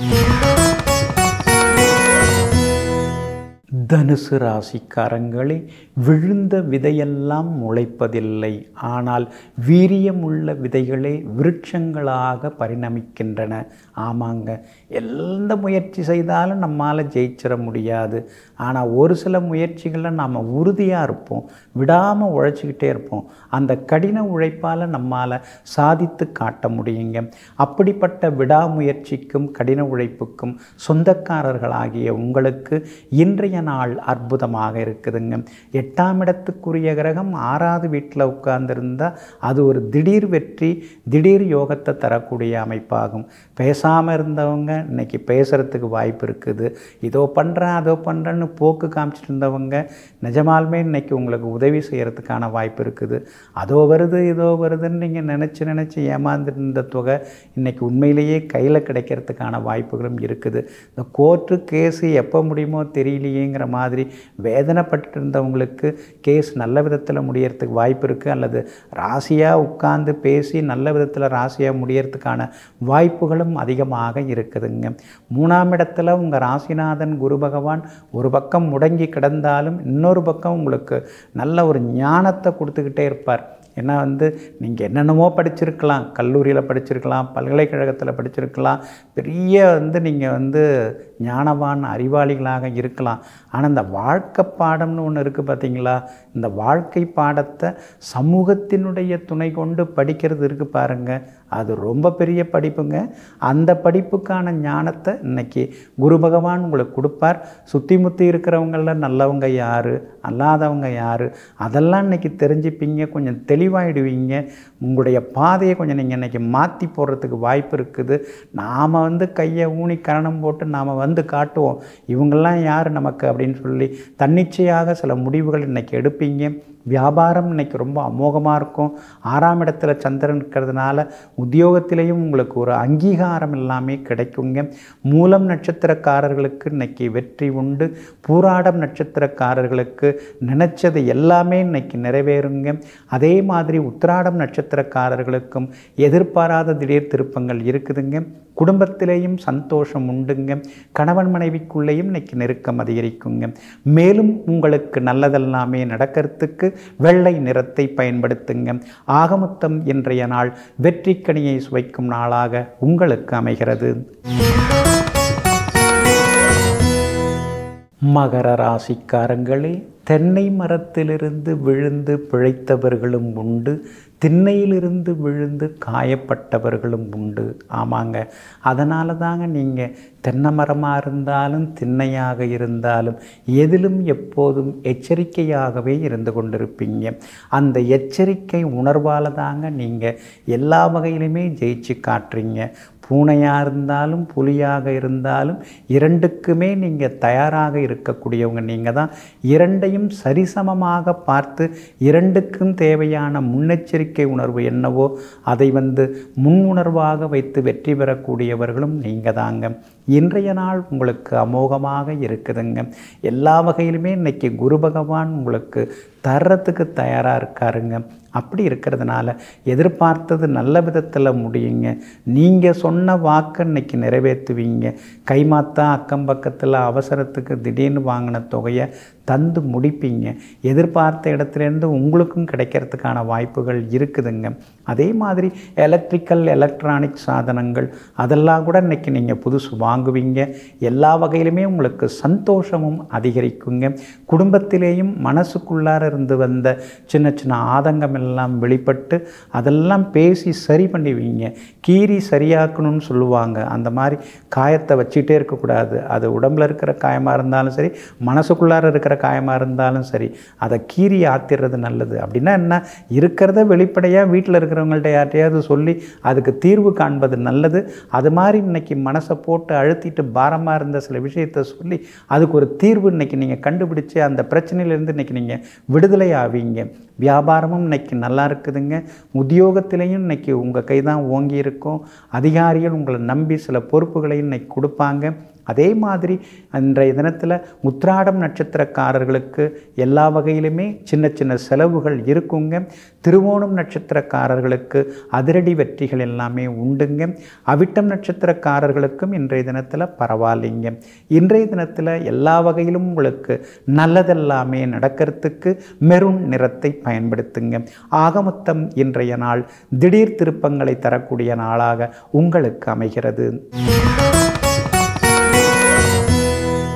தனுசு ராசிக்காரங்களே விழுந்த விதையெல்லாம் முளைப்பதில்லை ஆனால் வீரியமுள்ள விதைகளே விருட்சங்களாக பரிணமிக்கின்றன ஆமாங்க எந்த முயற்சி செய்தாலும் நம்மால் ஜெயிச்சிட முடியாது ஆனால் ஒரு சில முயற்சிகளில் நாம் உறுதியாக இருப்போம் விடாமல் உழைச்சிக்கிட்டே இருப்போம் அந்த கடின உழைப்பால் நம்மால் சாதித்து காட்ட முடியுங்க அப்படிப்பட்ட விடாமுயற்சிக்கும் கடின உழைப்புக்கும் சொந்தக்காரர்களாகிய உங்களுக்கு இன்றைய நாள் அற்புதமாக இருக்குதுங்க எட்டாம் இடத்துக்குரிய கிரகம் ஆறாவது வீட்டில் உட்கார்ந்துருந்தா அது ஒரு திடீர் வெற்றி திடீர் யோகத்தை தரக்கூடிய அமைப்பாகும் பேசாமல் இருந்தவங்க இன்னைக்கு பேசுகிறதுக்கு வாய்ப்பு இருக்குது இதோ பண்ணுறேன் அதோ பண்ணுறேன்னு போக்கு காமிச்சிட்டு இருந்தவங்க நிஜமாலுமே இன்னைக்கு உங்களுக்கு உதவி செய்கிறதுக்கான வாய்ப்பு இருக்குது அதோ வருது இதோ வருதுன்னு நீங்கள் நினச்சி நினச்சி ஏமாந்துருந்த தொகை இன்னைக்கு உண்மையிலேயே கையில் கிடைக்கிறதுக்கான வாய்ப்புகளும் இருக்குது இந்த கோர்ட்டு கேஸு எப்போ முடியுமோ தெரியலையேங்கிற மாதிரி வேதனைப்பட்டு இருந்தவங்களுக்கு கேஸ் நல்ல விதத்தில் முடியறதுக்கு வாய்ப்பு இருக்குது அல்லது ராசியாக உட்கார்ந்து பேசி நல்ல விதத்தில் ராசியாக முடியறதுக்கான வாய்ப்புகளும் அதிகமாக இருக்குதுங்க மூணாம் இடத்துல உங்கள் ராசிநாதன் குரு பகவான் ஒரு பக்கம் முடங்கி கிடந்தாலும் இன்னொரு பக்கம் உங்களுக்கு நல்ல ஒரு ஞானத்தை கொடுத்துக்கிட்டே இருப்பார் ஏன்னா வந்து நீங்கள் என்னென்னமோ படிச்சிருக்கலாம் கல்லூரியில் படிச்சிருக்கலாம் பல்கலைக்கழகத்தில் படிச்சிருக்கலாம் பெரிய வந்து நீங்கள் வந்து ஞானவான் அறிவாளிகளாக இருக்கலாம் ஆனால் இந்த வாழ்க்கை பாடம்னு ஒன்று இருக்குது பார்த்தீங்களா இந்த வாழ்க்கை பாடத்தை சமூகத்தினுடைய துணை கொண்டு படிக்கிறது இருக்குது பாருங்கள் அது ரொம்ப பெரிய படிப்புங்க அந்த படிப்புக்கான ஞானத்தை இன்னைக்கு குரு பகவான் உங்களுக்கு கொடுப்பார் சுற்றி முற்றி இருக்கிறவங்களில் நல்லவங்க யார் அல்லாதவங்க யார் அதெல்லாம் இன்னைக்கு தெரிஞ்சுப்பீங்க கொஞ்சம் தெளிவாயிடுவீங்க உங்களுடைய பாதையை கொஞ்சம் நீங்கள் இன்னைக்கு மாற்றி போடுறதுக்கு வாய்ப்பு இருக்குது நாம் வந்து கையை ஊனி கரணம் போட்டு நாம் வந்து காட்டுவோம் இவங்கெல்லாம் யார் நமக்கு அப்படின்னு சொல்லி தன்னிச்சையாக சில முடிவுகள் இன்னைக்கு எடுப்பீங்க வியாபாரம் இன்னைக்கு ரொம்ப அமோகமாக இருக்கும் ஆறாம் இடத்துல சந்திரன் இருக்கிறதுனால உத்தியோகத்திலையும் உங்களுக்கு ஒரு அங்கீகாரம் எல்லாமே கிடைக்குங்க மூலம் நட்சத்திரக்காரர்களுக்கு இன்னைக்கு வெற்றி உண்டு பூராடம் நட்சத்திரக்காரர்களுக்கு நினைச்சது எல்லாமே இன்னைக்கு நிறைவேறுங்க அதே மாதிரி உத்திராடம் நட்சத்திரக்காரர்களுக்கும் எதிர்பாராத திடீர் திருப்பங்கள் இருக்குதுங்க குடும்பத்திலேயும் சந்தோஷம் உண்டுங்க கணவன் மனைவிக்குள்ளேயும் இன்னைக்கு நெருக்கம் அதிகரிக்குங்க மேலும் உங்களுக்கு நல்லதெல்லாமே நடக்கிறதுக்கு வெள்ளை நிறத்தை பயன்படுத்துங்க ஆகமொத்தம் இன்றைய நாள் வெற்றிக்கனியை சுவைக்கும் நாளாக உங்களுக்கு அமைகிறது மகர ராசிக்காரங்களே தென்னை மரத்திலிருந்து விழுந்து பிழைத்தவர்களும் உண்டு திண்ணையிலிருந்து விழுந்து காயப்பட்டவர்களும் உண்டு ஆமாங்க அதனால தாங்க நீங்கள் தென்னை மரமாக இருந்தாலும் திண்ணையாக இருந்தாலும் எதிலும் எப்போதும் எச்சரிக்கையாகவே இருந்து கொண்டிருப்பீங்க அந்த எச்சரிக்கை உணர்வால் தாங்க நீங்கள் எல்லா வகையிலுமே ஜெயிச்சு காட்டுறீங்க பூனையாக இருந்தாலும் புலியாக இருந்தாலும் இரண்டுக்குமே நீங்கள் தயாராக இருக்கக்கூடியவங்க நீங்கள் தான் இரண்டையும் சரிசமமாக பார்த்து இரண்டுக்கும் தேவையான முன்னெச்சரிக்கை உணர்வு என்னவோ அதை வந்து முன் உணர்வாக வைத்து வெற்றி பெறக்கூடியவர்களும் நீங்கள் தாங்க இன்றைய நாள் உங்களுக்கு அமோகமாக இருக்குதுங்க எல்லா வகையிலுமே இன்னைக்கு குரு பகவான் உங்களுக்கு தர்றதுக்கு தயாராக இருக்காருங்க அப்படி இருக்கிறதுனால எதிர்பார்த்தது நல்ல விதத்தில் முடியுங்க நீங்கள் சொன்ன வாக்கு இன்னைக்கு நிறைவேற்றுவீங்க கைமாத்தா அக்கம் பக்கத்தில் அவசரத்துக்கு திடீர்னு வாங்கின தொகையை தந்து முடிப்பீங்க எதிர்பார்த்த இடத்துலேருந்து உங்களுக்கும் கிடைக்கிறதுக்கான வாய்ப்புகள் இருக்குதுங்க அதே மாதிரி எலக்ட்ரிக்கல் எலக்ட்ரானிக் சாதனங்கள் அதெல்லாம் கூட இன்றைக்கி நீங்கள் புதுசு வாங்குவீங்க எல்லா வகையிலுமே உங்களுக்கு சந்தோஷமும் அதிகரிக்குங்க குடும்பத்திலேயும் மனசுக்குள்ளார இருந்து வந்த சின்ன சின்ன ஆதங்கம் எல்லாம் வெளிப்பட்டு அதெல்லாம் பேசி சரி பண்ணுவீங்க கீறி சரியாக்கணும்னு சொல்லுவாங்க அந்த மாதிரி காயத்தை வச்சுட்டே இருக்கக்கூடாது அது உடம்புல இருக்கிற காயமாக இருந்தாலும் சரி மனசுக்குள்ளார இருக்கிற காயமாக இருந்தாலும் சரி அதை கீறி ஆத்திடுறது நல்லது அப்படின்னா என்ன இருக்கிறத வெளிப்படையாக வீட்டில் இருக்கிறவங்கள்ட்ட யார்ட்டையாவது சொல்லி அதுக்கு தீர்வு காண்பது நல்லது அது மாதிரி இன்னைக்கு மனசை போட்டு அழுத்திட்டு பாரமாக இருந்த சில விஷயத்தை சொல்லி அதுக்கு ஒரு தீர்வு இன்னைக்கு நீங்கள் கண்டுபிடிச்சு அந்த பிரச்சனையிலேருந்து இன்னைக்கு நீங்கள் விடுதலை ஆவீங்க வியாபாரமும் இன்னைக்கு நல்லா இருக்குதுங்க உத்தியோகத்திலையும் இன்னைக்கு உங்கள் கை தான் ஓங்கி இருக்கும் அதிகாரிகள் உங்களை நம்பி சில பொறுப்புகளையும் இன்னைக்கு கொடுப்பாங்க அதே மாதிரி அன்றைய தினத்தில் உத்ராடம் நட்சத்திரக்காரர்களுக்கு எல்லா வகையிலுமே சின்ன சின்ன செலவுகள் இருக்குங்க திருவோணம் நட்சத்திரக்காரர்களுக்கு அதிரடி வெற்றிகள் எல்லாமே உண்டுங்க அவிட்டம் நட்சத்திரக்காரர்களுக்கும் இன்றைய தினத்தில் பரவாயில்லைங்க இன்றைய தினத்தில் எல்லா வகையிலும் உங்களுக்கு நல்லதெல்லாமே நடக்கிறதுக்கு மெரூன் நிறத்தை பயன்படுத்துங்க ஆகமொத்தம் இன்றைய நாள் திடீர் திருப்பங்களை தரக்கூடிய நாளாக உங்களுக்கு அமைகிறது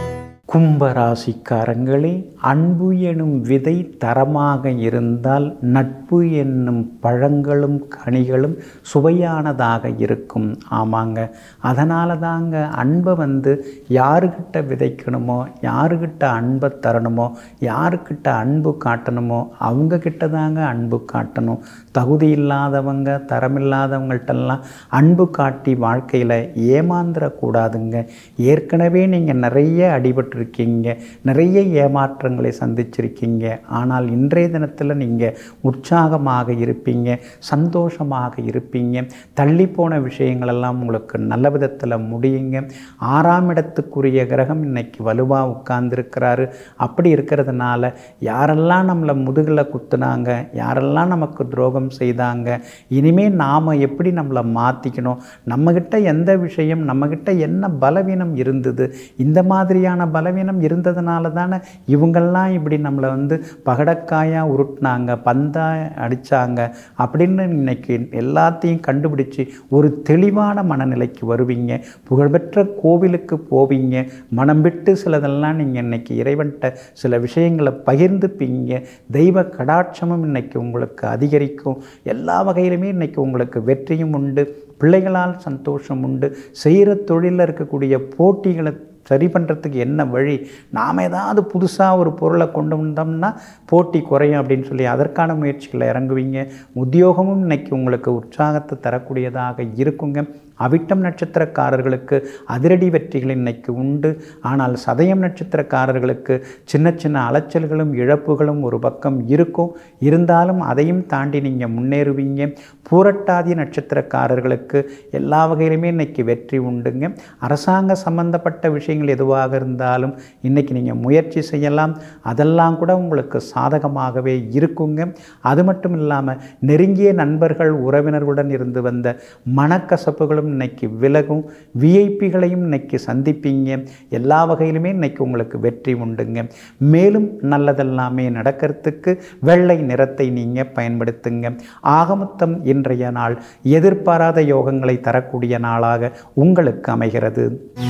கும்பராசிக்காரங்களே அன்பு எனும் விதை தரமாக இருந்தால் நட்பு என்னும் பழங்களும் கனிகளும் சுவையானதாக இருக்கும் ஆமாங்க அதனால தாங்க அன்பை வந்து யாருக்கிட்ட விதைக்கணுமோ யாருக்கிட்ட அன்பை தரணுமோ யாருக்கிட்ட அன்பு காட்டணுமோ அவங்கக்கிட்ட தாங்க அன்பு காட்டணும் தகுதி இல்லாதவங்க தரமில்லாதவங்கள்ட்டெல்லாம் அன்பு காட்டி வாழ்க்கையில் ஏமாந்துடக்கூடாதுங்க ஏற்கனவே நீங்கள் நிறைய அடிபட்டிருக்கீங்க நிறைய ஏமாற்றங்களை சந்திச்சிருக்கீங்க ஆனால் இன்றைய தினத்தில் நீங்கள் உற்சாகமாக இருப்பீங்க சந்தோஷமாக இருப்பீங்க தள்ளி போன விஷயங்களெல்லாம் உங்களுக்கு நல்ல விதத்தில் முடியுங்க ஆறாம் இடத்துக்குரிய கிரகம் இன்னைக்கு வலுவாக உட்கார்ந்துருக்கிறாரு அப்படி இருக்கிறதுனால யாரெல்லாம் நம்மளை முதுகில் குத்துனாங்க யாரெல்லாம் நமக்கு துரோகம் செய்தாங்க இனிமேல் நாம் எப்படி நம்மளை மாற்றிக்கணும் நம்மக்கிட்ட எந்த விஷயம் நம்மக்கிட்ட என்ன பலவீனம் இருந்தது இந்த மாதிரியான பலவீனம் இருந்ததுனால தானே இவங்கெல்லாம் இப்படி நம்மளை வந்து பகடக்காயாக உருட்டினாங்க பந்தா அடித்தாங்க அப்படின்னு இன்னைக்கு எல்லாத்தையும் கண்டுபிடிச்சி ஒரு தெளிவான மனநிலைக்கு வருவீங்க புகழ்பெற்ற கோவிலுக்கு போவீங்க மனம் விட்டு சிலதெல்லாம் நீங்கள் இன்னைக்கு இறைவன்கிட்ட சில விஷயங்களை பகிர்ந்துப்பீங்க தெய்வ கடாட்சமும் இன்னைக்கு உங்களுக்கு அதிகரிக்கும் எல்லா வகையிலுமே இன்னைக்கு உங்களுக்கு வெற்றியும் உண்டு பிள்ளைகளால் சந்தோஷம் உண்டு செய்கிற தொழிலில் இருக்கக்கூடிய போட்டிகளை சரி பண்ணுறதுக்கு என்ன வழி நாம் ஏதாவது புதுசாக ஒரு பொருளை கொண்டு வந்தோம்னா போட்டி குறையும் அப்படின்னு சொல்லி அதற்கான முயற்சிகளை இறங்குவீங்க உத்தியோகமும் இன்னைக்கு உங்களுக்கு உற்சாகத்தை தரக்கூடியதாக இருக்குங்க அவிட்டம் நட்சத்திரக்காரர்களுக்கு அதிரடி வெற்றிகள் இன்னைக்கு உண்டு ஆனால் சதயம் நட்சத்திரக்காரர்களுக்கு சின்ன சின்ன அலைச்சல்களும் இழப்புகளும் ஒரு பக்கம் இருக்கும் இருந்தாலும் அதையும் தாண்டி நீங்கள் முன்னேறுவீங்க பூரட்டாதி நட்சத்திரக்காரர்களுக்கு எல்லா வகையிலுமே இன்னைக்கு வெற்றி உண்டுங்க அரசாங்க சம்பந்தப்பட்ட விஷயங்கள் எதுவாக இருந்தாலும் இன்னைக்கு நீங்கள் முயற்சி செய்யலாம் அதெல்லாம் கூட உங்களுக்கு சாதகமாகவே இருக்குங்க அது மட்டும் இல்லாமல் நெருங்கிய நண்பர்கள் உறவினர்களுடன் இருந்து வந்த மனக்கசப்புகளும் இன்னைக்கு விலகும் விஐபிகளையும் இன்னைக்கு சந்திப்பீங்க எல்லா வகையிலுமே இன்னைக்கு உங்களுக்கு வெற்றி உண்டுங்க மேலும் நல்லதெல்லாமே நடக்கிறதுக்கு வெள்ளை நிறத்தை நீங்கள் பயன்படுத்துங்க ஆகமொத்தம் இன்றைய நாள் எதிர்பாராத யோகங்களை தரக்கூடிய நாளாக உங்களுக்கு அமைகிறது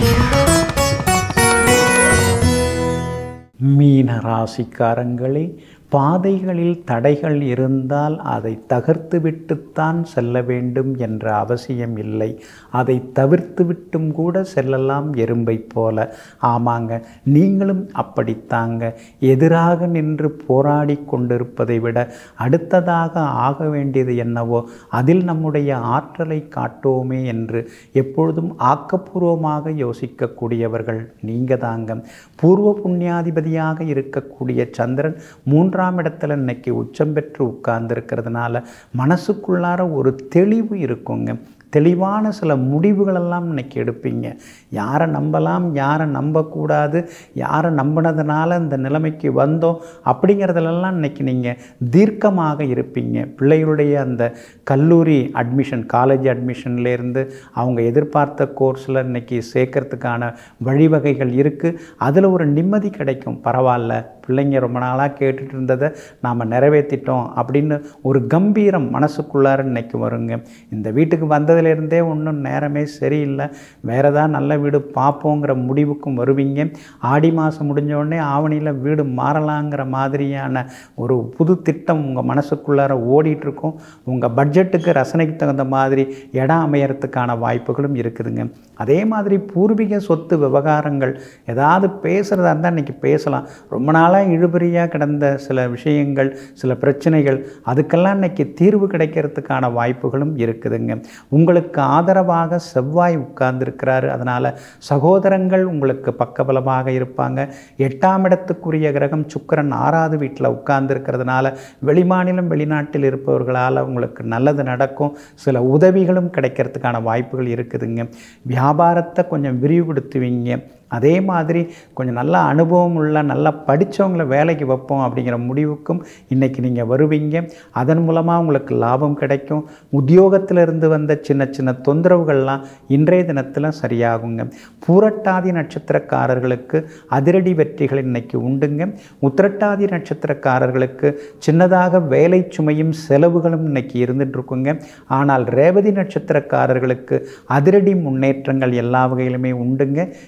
மீன ராசிக்காரங்களே பாதைகளில் தடைகள் இருந்தால் அதை தகர்த்து விட்டுத்தான் செல்ல வேண்டும் என்ற அவசியம் இல்லை அதை தவிர்த்து விட்டும் கூட செல்லலாம் எறும்பை போல ஆமாங்க நீங்களும் அப்படித்தாங்க எதிராக நின்று போராடி கொண்டிருப்பதை விட அடுத்ததாக ஆக வேண்டியது என்னவோ அதில் நம்முடைய ஆற்றலை காட்டுவோமே என்று எப்பொழுதும் ஆக்கப்பூர்வமாக யோசிக்கக்கூடியவர்கள் நீங்கள் தாங்க பூர்வ புண்ணியாதிபதியாக இருக்கக்கூடிய சந்திரன் மூன்றாம் இடத்துல இன்னைக்கு உச்சம் பெற்று உட்கார்ந்துருக்கிறதுனால மனசுக்குள்ளார ஒரு தெளிவு இருக்குங்க தெளிவான சில முடிவுகளெல்லாம் இன்னைக்கு எடுப்பீங்க யாரை நம்பலாம் யாரை நம்பக்கூடாது யாரை நம்பினதுனால இந்த நிலைமைக்கு வந்தோம் அப்படிங்கிறதுலலாம் இன்னைக்கு நீங்கள் தீர்க்கமாக இருப்பீங்க பிள்ளைகளுடைய அந்த கல்லூரி அட்மிஷன் காலேஜ் அட்மிஷன்லேருந்து அவங்க எதிர்பார்த்த கோர்ஸில் இன்னைக்கு சேர்க்கறதுக்கான வழிவகைகள் இருக்குது அதில் ஒரு நிம்மதி கிடைக்கும் பரவாயில்ல பிள்ளைங்க ரொம்ப நாளாக கேட்டுட்டு இருந்ததை நாம் நிறைவேற்றிட்டோம் அப்படின்னு ஒரு கம்பீரம் மனசுக்குள்ளார இன்னைக்கு வருங்க இந்த வீட்டுக்கு வந்ததுலேருந்தே ஒன்றும் நேரமே சரியில்லை வேறு ஏதாவது நல்ல வீடு பார்ப்போங்கிற முடிவுக்கும் வருவீங்க ஆடி மாதம் முடிஞ்ச உடனே ஆவணியில் வீடு மாறலாங்கிற மாதிரியான ஒரு புது திட்டம் உங்கள் மனசுக்குள்ளார ஓடிட்டுருக்கும் உங்கள் பட்ஜெட்டுக்கு ரசனைக்கு தகுந்த மாதிரி இடம் அமையறதுக்கான வாய்ப்புகளும் இருக்குதுங்க அதே மாதிரி பூர்வீக சொத்து விவகாரங்கள் ஏதாவது பேசுகிறதா இருந்தால் இன்றைக்கி பேசலாம் ரொம்ப நாளாக இழுபறியாக கிடந்த சில விஷயங்கள் சில பிரச்சனைகள் அதுக்கெல்லாம் இன்னைக்கு தீர்வு கிடைக்கிறதுக்கான வாய்ப்புகளும் இருக்குதுங்க உங்களுக்கு ஆதரவாக செவ்வாய் உட்கார்ந்துருக்கிறாரு அதனால் சகோதரங்கள் உங்களுக்கு பக்கபலமாக இருப்பாங்க எட்டாம் இடத்துக்குரிய கிரகம் சுக்கிரன் ஆறாவது வீட்டில் உட்கார்ந்துருக்கிறதுனால வெளிமாநிலம் வெளிநாட்டில் இருப்பவர்களால் உங்களுக்கு நல்லது நடக்கும் சில உதவிகளும் கிடைக்கிறதுக்கான வாய்ப்புகள் இருக்குதுங்க வியாபாரத்தை கொஞ்சம் விரிவுபடுத்துவீங்க அதே மாதிரி கொஞ்சம் நல்ல அனுபவம் உள்ள நல்லா படித்தவங்கள வேலைக்கு வைப்போம் அப்படிங்கிற முடிவுக்கும் இன்றைக்கி நீங்கள் வருவீங்க அதன் மூலமாக உங்களுக்கு லாபம் கிடைக்கும் உத்தியோகத்திலிருந்து வந்த சின்ன சின்ன தொந்தரவுகள்லாம் இன்றைய தினத்தில் சரியாகுங்க பூரட்டாதி நட்சத்திரக்காரர்களுக்கு அதிரடி வெற்றிகள் இன்னைக்கு உண்டுங்க உத்திரட்டாதி நட்சத்திரக்காரர்களுக்கு சின்னதாக வேலை சுமையும் செலவுகளும் இன்னைக்கு இருந்துட்டு இருக்குங்க ஆனால் ரேவதி நட்சத்திரக்காரர்களுக்கு அதிரடி முன்னேற்றங்கள் எல்லா வகையிலுமே உண்டுங்க எதிர்பார்த்த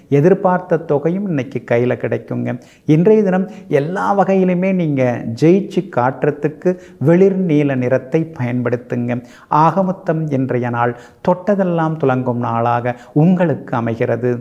எதிர்பார்த்த தொகையும் இன்னைக்கு கையில் கிடைக்குங்க இன்றைய தினம் எல்லா வகையிலுமே நீங்கள் ஜெயிச்சு காட்டுறதுக்கு வெளிர் நீல நிறத்தை பயன்படுத்துங்க ஆகமொத்தம் இன்றைய நாள் தொட்டதெல்லாம் துலங்கும் நாளாக உங்களுக்கு அமைகிறது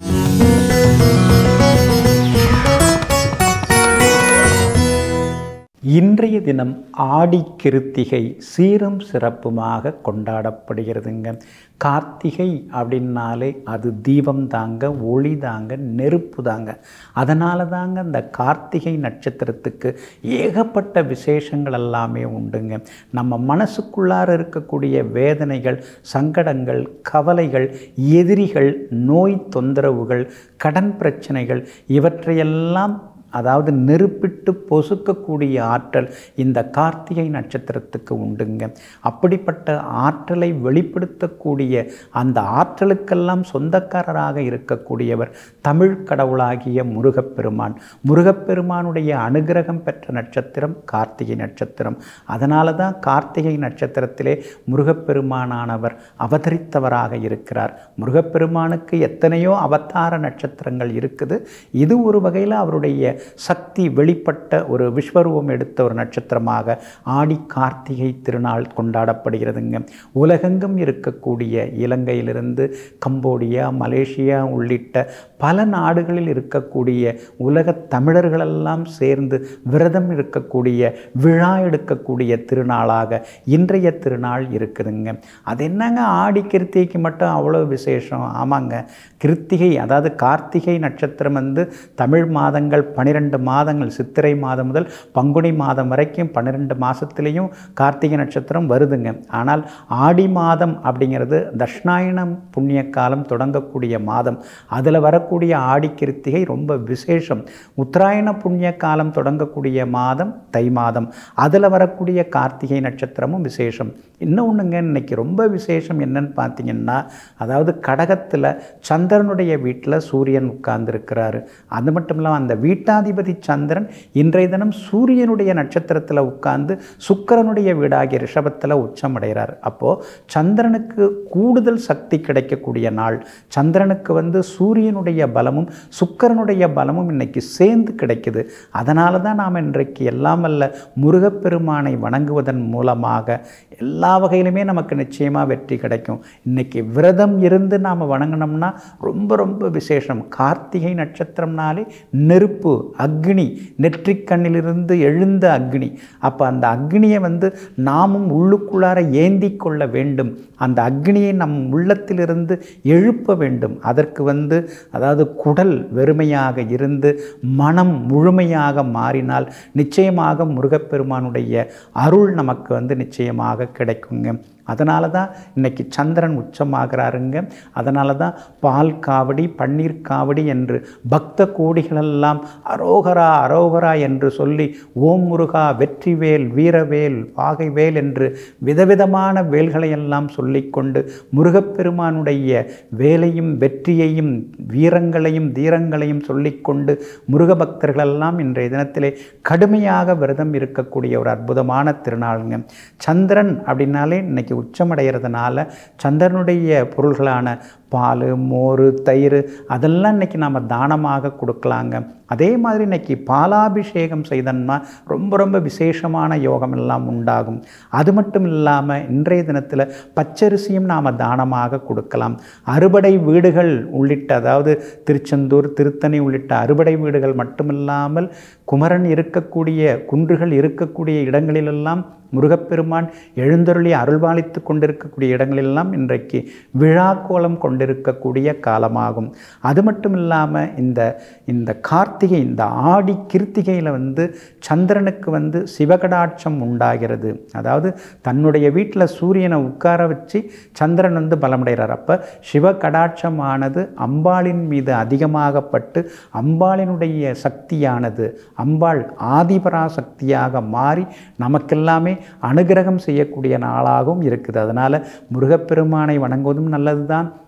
இன்றைய தினம் ஆடி கிருத்திகை சீரும் சிறப்புமாக கொண்டாடப்படுகிறதுங்க கார்த்திகை அப்படின்னாலே அது தீபம் தாங்க ஒளி தாங்க நெருப்பு தாங்க அதனால தாங்க அந்த கார்த்திகை நட்சத்திரத்துக்கு ஏகப்பட்ட விசேஷங்கள் எல்லாமே உண்டுங்க நம்ம மனசுக்குள்ளார இருக்கக்கூடிய வேதனைகள் சங்கடங்கள் கவலைகள் எதிரிகள் நோய் தொந்தரவுகள் கடன் பிரச்சனைகள் இவற்றையெல்லாம் அதாவது நெருப்பிட்டு பொசுக்கக்கூடிய ஆற்றல் இந்த கார்த்திகை நட்சத்திரத்துக்கு உண்டுங்க அப்படிப்பட்ட ஆற்றலை வெளிப்படுத்தக்கூடிய அந்த ஆற்றலுக்கெல்லாம் சொந்தக்காரராக இருக்கக்கூடியவர் தமிழ் கடவுளாகிய முருகப்பெருமான் முருகப்பெருமானுடைய அனுகிரகம் பெற்ற நட்சத்திரம் கார்த்திகை நட்சத்திரம் அதனால தான் கார்த்திகை நட்சத்திரத்திலே முருகப்பெருமானானவர் அவதரித்தவராக இருக்கிறார் முருகப்பெருமானுக்கு எத்தனையோ அவதார நட்சத்திரங்கள் இருக்குது இது ஒரு வகையில் அவருடைய சக்தி வெளிப்பட்ட ஒரு விஸ்வரூபம் எடுத்த ஒரு நட்சத்திரமாக ஆடி கார்த்திகை திருநாள் கொண்டாடப்படுகிறதுங்க உலகெங்கும் இருக்கக்கூடிய இலங்கையிலிருந்து கம்போடியா மலேசியா உள்ளிட்ட பல நாடுகளில் இருக்கக்கூடிய உலக தமிழர்களெல்லாம் சேர்ந்து விரதம் இருக்கக்கூடிய விழா எடுக்கக்கூடிய திருநாளாக இன்றைய திருநாள் இருக்குதுங்க அது என்னங்க ஆடி கிருத்திகைக்கு மட்டும் அவ்வளோ விசேஷம் ஆமாங்க கிருத்திகை அதாவது கார்த்திகை நட்சத்திரம் வந்து தமிழ் மாதங்கள் பன்னிரெண்டு மாதங்கள் சித்திரை மாதம் முதல் பங்குனி மாதம் வரைக்கும் பன்னிரெண்டு மாதத்துலேயும் கார்த்திகை நட்சத்திரம் வருதுங்க ஆனால் ஆடி மாதம் அப்படிங்கிறது தட்சிணாயனம் புண்ணிய காலம் தொடங்கக்கூடிய மாதம் அதில் வரக்கூடிய ஆடி கிருத்திகை ரொம்ப விசேஷம் உத்தராயண புண்ணிய காலம் தொடங்கக்கூடிய மாதம் தை மாதம் அதில் வரக்கூடிய கார்த்திகை நட்சத்திரமும் விசேஷம் இன்னொன்றுங்க இன்னைக்கு ரொம்ப விசேஷம் என்னன்னு பார்த்தீங்கன்னா அதாவது கடகத்தில் சந்திரனுடைய வீட்டில் சூரியன் உட்கார்ந்துருக்கிறாரு அது மட்டும் இல்லாமல் அந்த வீட்டாதிபதி சந்திரன் இன்றைய தினம் சூரியனுடைய நட்சத்திரத்தில் உட்கார்ந்து சுக்கிரனுடைய வீடாகிய ரிஷபத்தில் உச்சமடைகிறார் அப்போது சந்திரனுக்கு கூடுதல் சக்தி கிடைக்கக்கூடிய நாள் சந்திரனுக்கு வந்து சூரியனுடைய பலமும் சுக்கிரனுடைய பலமும் இன்னைக்கு சேர்ந்து கிடைக்குது அதனால தான் நாம் இன்றைக்கு எல்லாம் வல்ல முருகப்பெருமானை வணங்குவதன் மூலமாக எல்லா வகையிலுமே நமக்கு நிச்சயமாக வெற்றி கிடைக்கும் இன்னைக்கு விரதம் இருந்து நாம் வணங்கினோம்னா ரொம்ப ரொம்ப விசேஷம் கார்த்திகை நட்சத்திரம்னாலே நெருப்பு அக்னி நெற்றிக்கண்ணிலிருந்து எழுந்த அக்னி அப்போ அந்த அக்னியை வந்து நாமும் உள்ளுக்குள்ளார ஏந்தி கொள்ள வேண்டும் அந்த அக்னியை நம் உள்ளத்திலிருந்து எழுப்ப வேண்டும் அதற்கு வந்து அதாவது குடல் வெறுமையாக இருந்து மனம் முழுமையாக மாறினால் நிச்சயமாக முருகப்பெருமானுடைய அருள் நமக்கு வந்து நிச்சயமாக கிடைக்குங்க அதனால தான் இன்னைக்கு சந்திரன் உச்சமாகிறாருங்க அதனால தான் பால் காவடி பன்னீர் காவடி என்று பக்த கோடிகளெல்லாம் அரோகரா அரோகரா என்று சொல்லி ஓம் முருகா வெற்றிவேல் வீரவேல் பாகைவேல் என்று விதவிதமான வேல்களையெல்லாம் சொல்லிக்கொண்டு முருகப்பெருமானுடைய வேலையும் வெற்றியையும் வீரங்களையும் தீரங்களையும் சொல்லிக்கொண்டு முருக பக்தர்களெல்லாம் இன்றைய தினத்திலே கடுமையாக விரதம் இருக்கக்கூடிய ஒரு அற்புதமான திருநாளுங்க சந்திரன் அப்படின்னாலே இன்னைக்கு உச்சமடைகிறதுனால சந்திரனுடைய பொருள்களான பால் மோர் தயிர் அதெல்லாம் இன்றைக்கி நாம் தானமாக கொடுக்கலாங்க அதே மாதிரி இன்னைக்கு பாலாபிஷேகம் செய்தோம்னா ரொம்ப ரொம்ப விசேஷமான யோகம் எல்லாம் உண்டாகும் அது மட்டும் இல்லாமல் இன்றைய தினத்தில் பச்சரிசியும் நாம் தானமாக கொடுக்கலாம் அறுபடை வீடுகள் உள்ளிட்ட அதாவது திருச்செந்தூர் திருத்தணி உள்ளிட்ட அறுபடை வீடுகள் மட்டுமில்லாமல் குமரன் இருக்கக்கூடிய குன்றுகள் இருக்கக்கூடிய இடங்களிலெல்லாம் முருகப்பெருமான் எழுந்தருளி அருள்பாலித்து கொண்டிருக்கக்கூடிய இடங்களெல்லாம் இன்றைக்கு விழா கோலம் கொண்டிருக்கக்கூடிய காலமாகும் அது மட்டும் இல்லாமல் இந்த இந்த கார்த்திகை இந்த ஆடி கிருத்திகையில் வந்து சந்திரனுக்கு வந்து சிவகடாட்சம் உண்டாகிறது அதாவது தன்னுடைய வீட்டில் சூரியனை உட்கார வச்சு சந்திரன் வந்து பலமடைகிறார் அப்போ சிவகடாட்சமானது அம்பாளின் மீது அதிகமாகப்பட்டு அம்பாளினுடைய சக்தியானது அம்பாள் ஆதிபராசக்தியாக மாறி நமக்கெல்லாமே அனுகிரகம் செய்யக்கூடிய நாளாகவும் இருக்குது அதனால் முருகப்பெருமானை வணங்குவதும் நல்லது தான்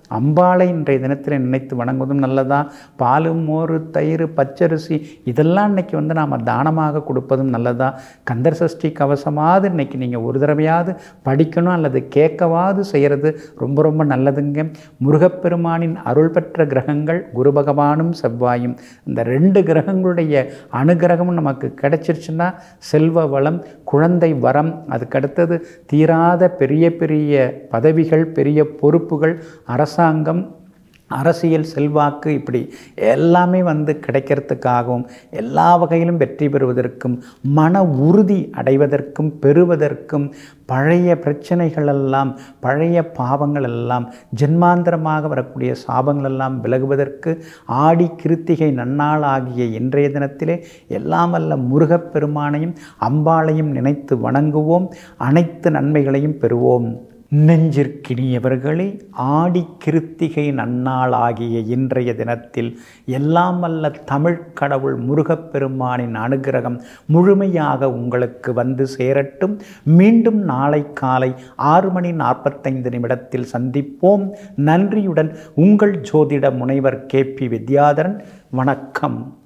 அம்பாளை இன்றைய தினத்தில் நினைத்து வணங்குவதும் நல்லதா பால் மோர் தயிர் பச்சரிசி இதெல்லாம் இன்னைக்கு வந்து நாம் தானமாக கொடுப்பதும் நல்லதா கந்தர் சஷ்டி கவசமாவது இன்னைக்கு நீங்கள் ஒரு தடவையாவது படிக்கணும் அல்லது கேட்கவாது செய்கிறது ரொம்ப ரொம்ப நல்லதுங்க முருகப்பெருமானின் அருள் பெற்ற கிரகங்கள் குரு பகவானும் செவ்வாயும் இந்த ரெண்டு கிரகங்களுடைய அனுகிரகமும் நமக்கு கிடைச்சிருச்சுன்னா செல்வ வளம் குழந்தை வரம் அதுக்கடுத்தது தீராத பெரிய பெரிய பதவிகள் பெரிய பொறுப்புகள் அரசாங்கம் அரசியல் செல்வாக்கு இப்படி எல்லாமே வந்து கிடைக்கிறதுக்காகவும் எல்லா வகையிலும் வெற்றி பெறுவதற்கும் மன உறுதி அடைவதற்கும் பெறுவதற்கும் பழைய பிரச்சனைகள் எல்லாம் பழைய பாவங்கள் எல்லாம் ஜென்மாந்தரமாக வரக்கூடிய சாபங்கள் எல்லாம் விலகுவதற்கு ஆடி கிருத்திகை நன்னாள் ஆகிய இன்றைய தினத்திலே எல்லாம் வல்ல முருகப்பெருமானையும் அம்பாளையும் நினைத்து வணங்குவோம் அனைத்து நன்மைகளையும் பெறுவோம் நெஞ்சிற்கினியவர்களே ஆடி கிருத்திகை நன்னாள் ஆகிய இன்றைய தினத்தில் எல்லாம் வல்ல தமிழ்க் கடவுள் முருகப்பெருமானின் அனுகிரகம் முழுமையாக உங்களுக்கு வந்து சேரட்டும் மீண்டும் நாளை காலை ஆறு மணி நாற்பத்தைந்து நிமிடத்தில் சந்திப்போம் நன்றியுடன் உங்கள் ஜோதிட முனைவர் கே பி வித்யாதரன் வணக்கம்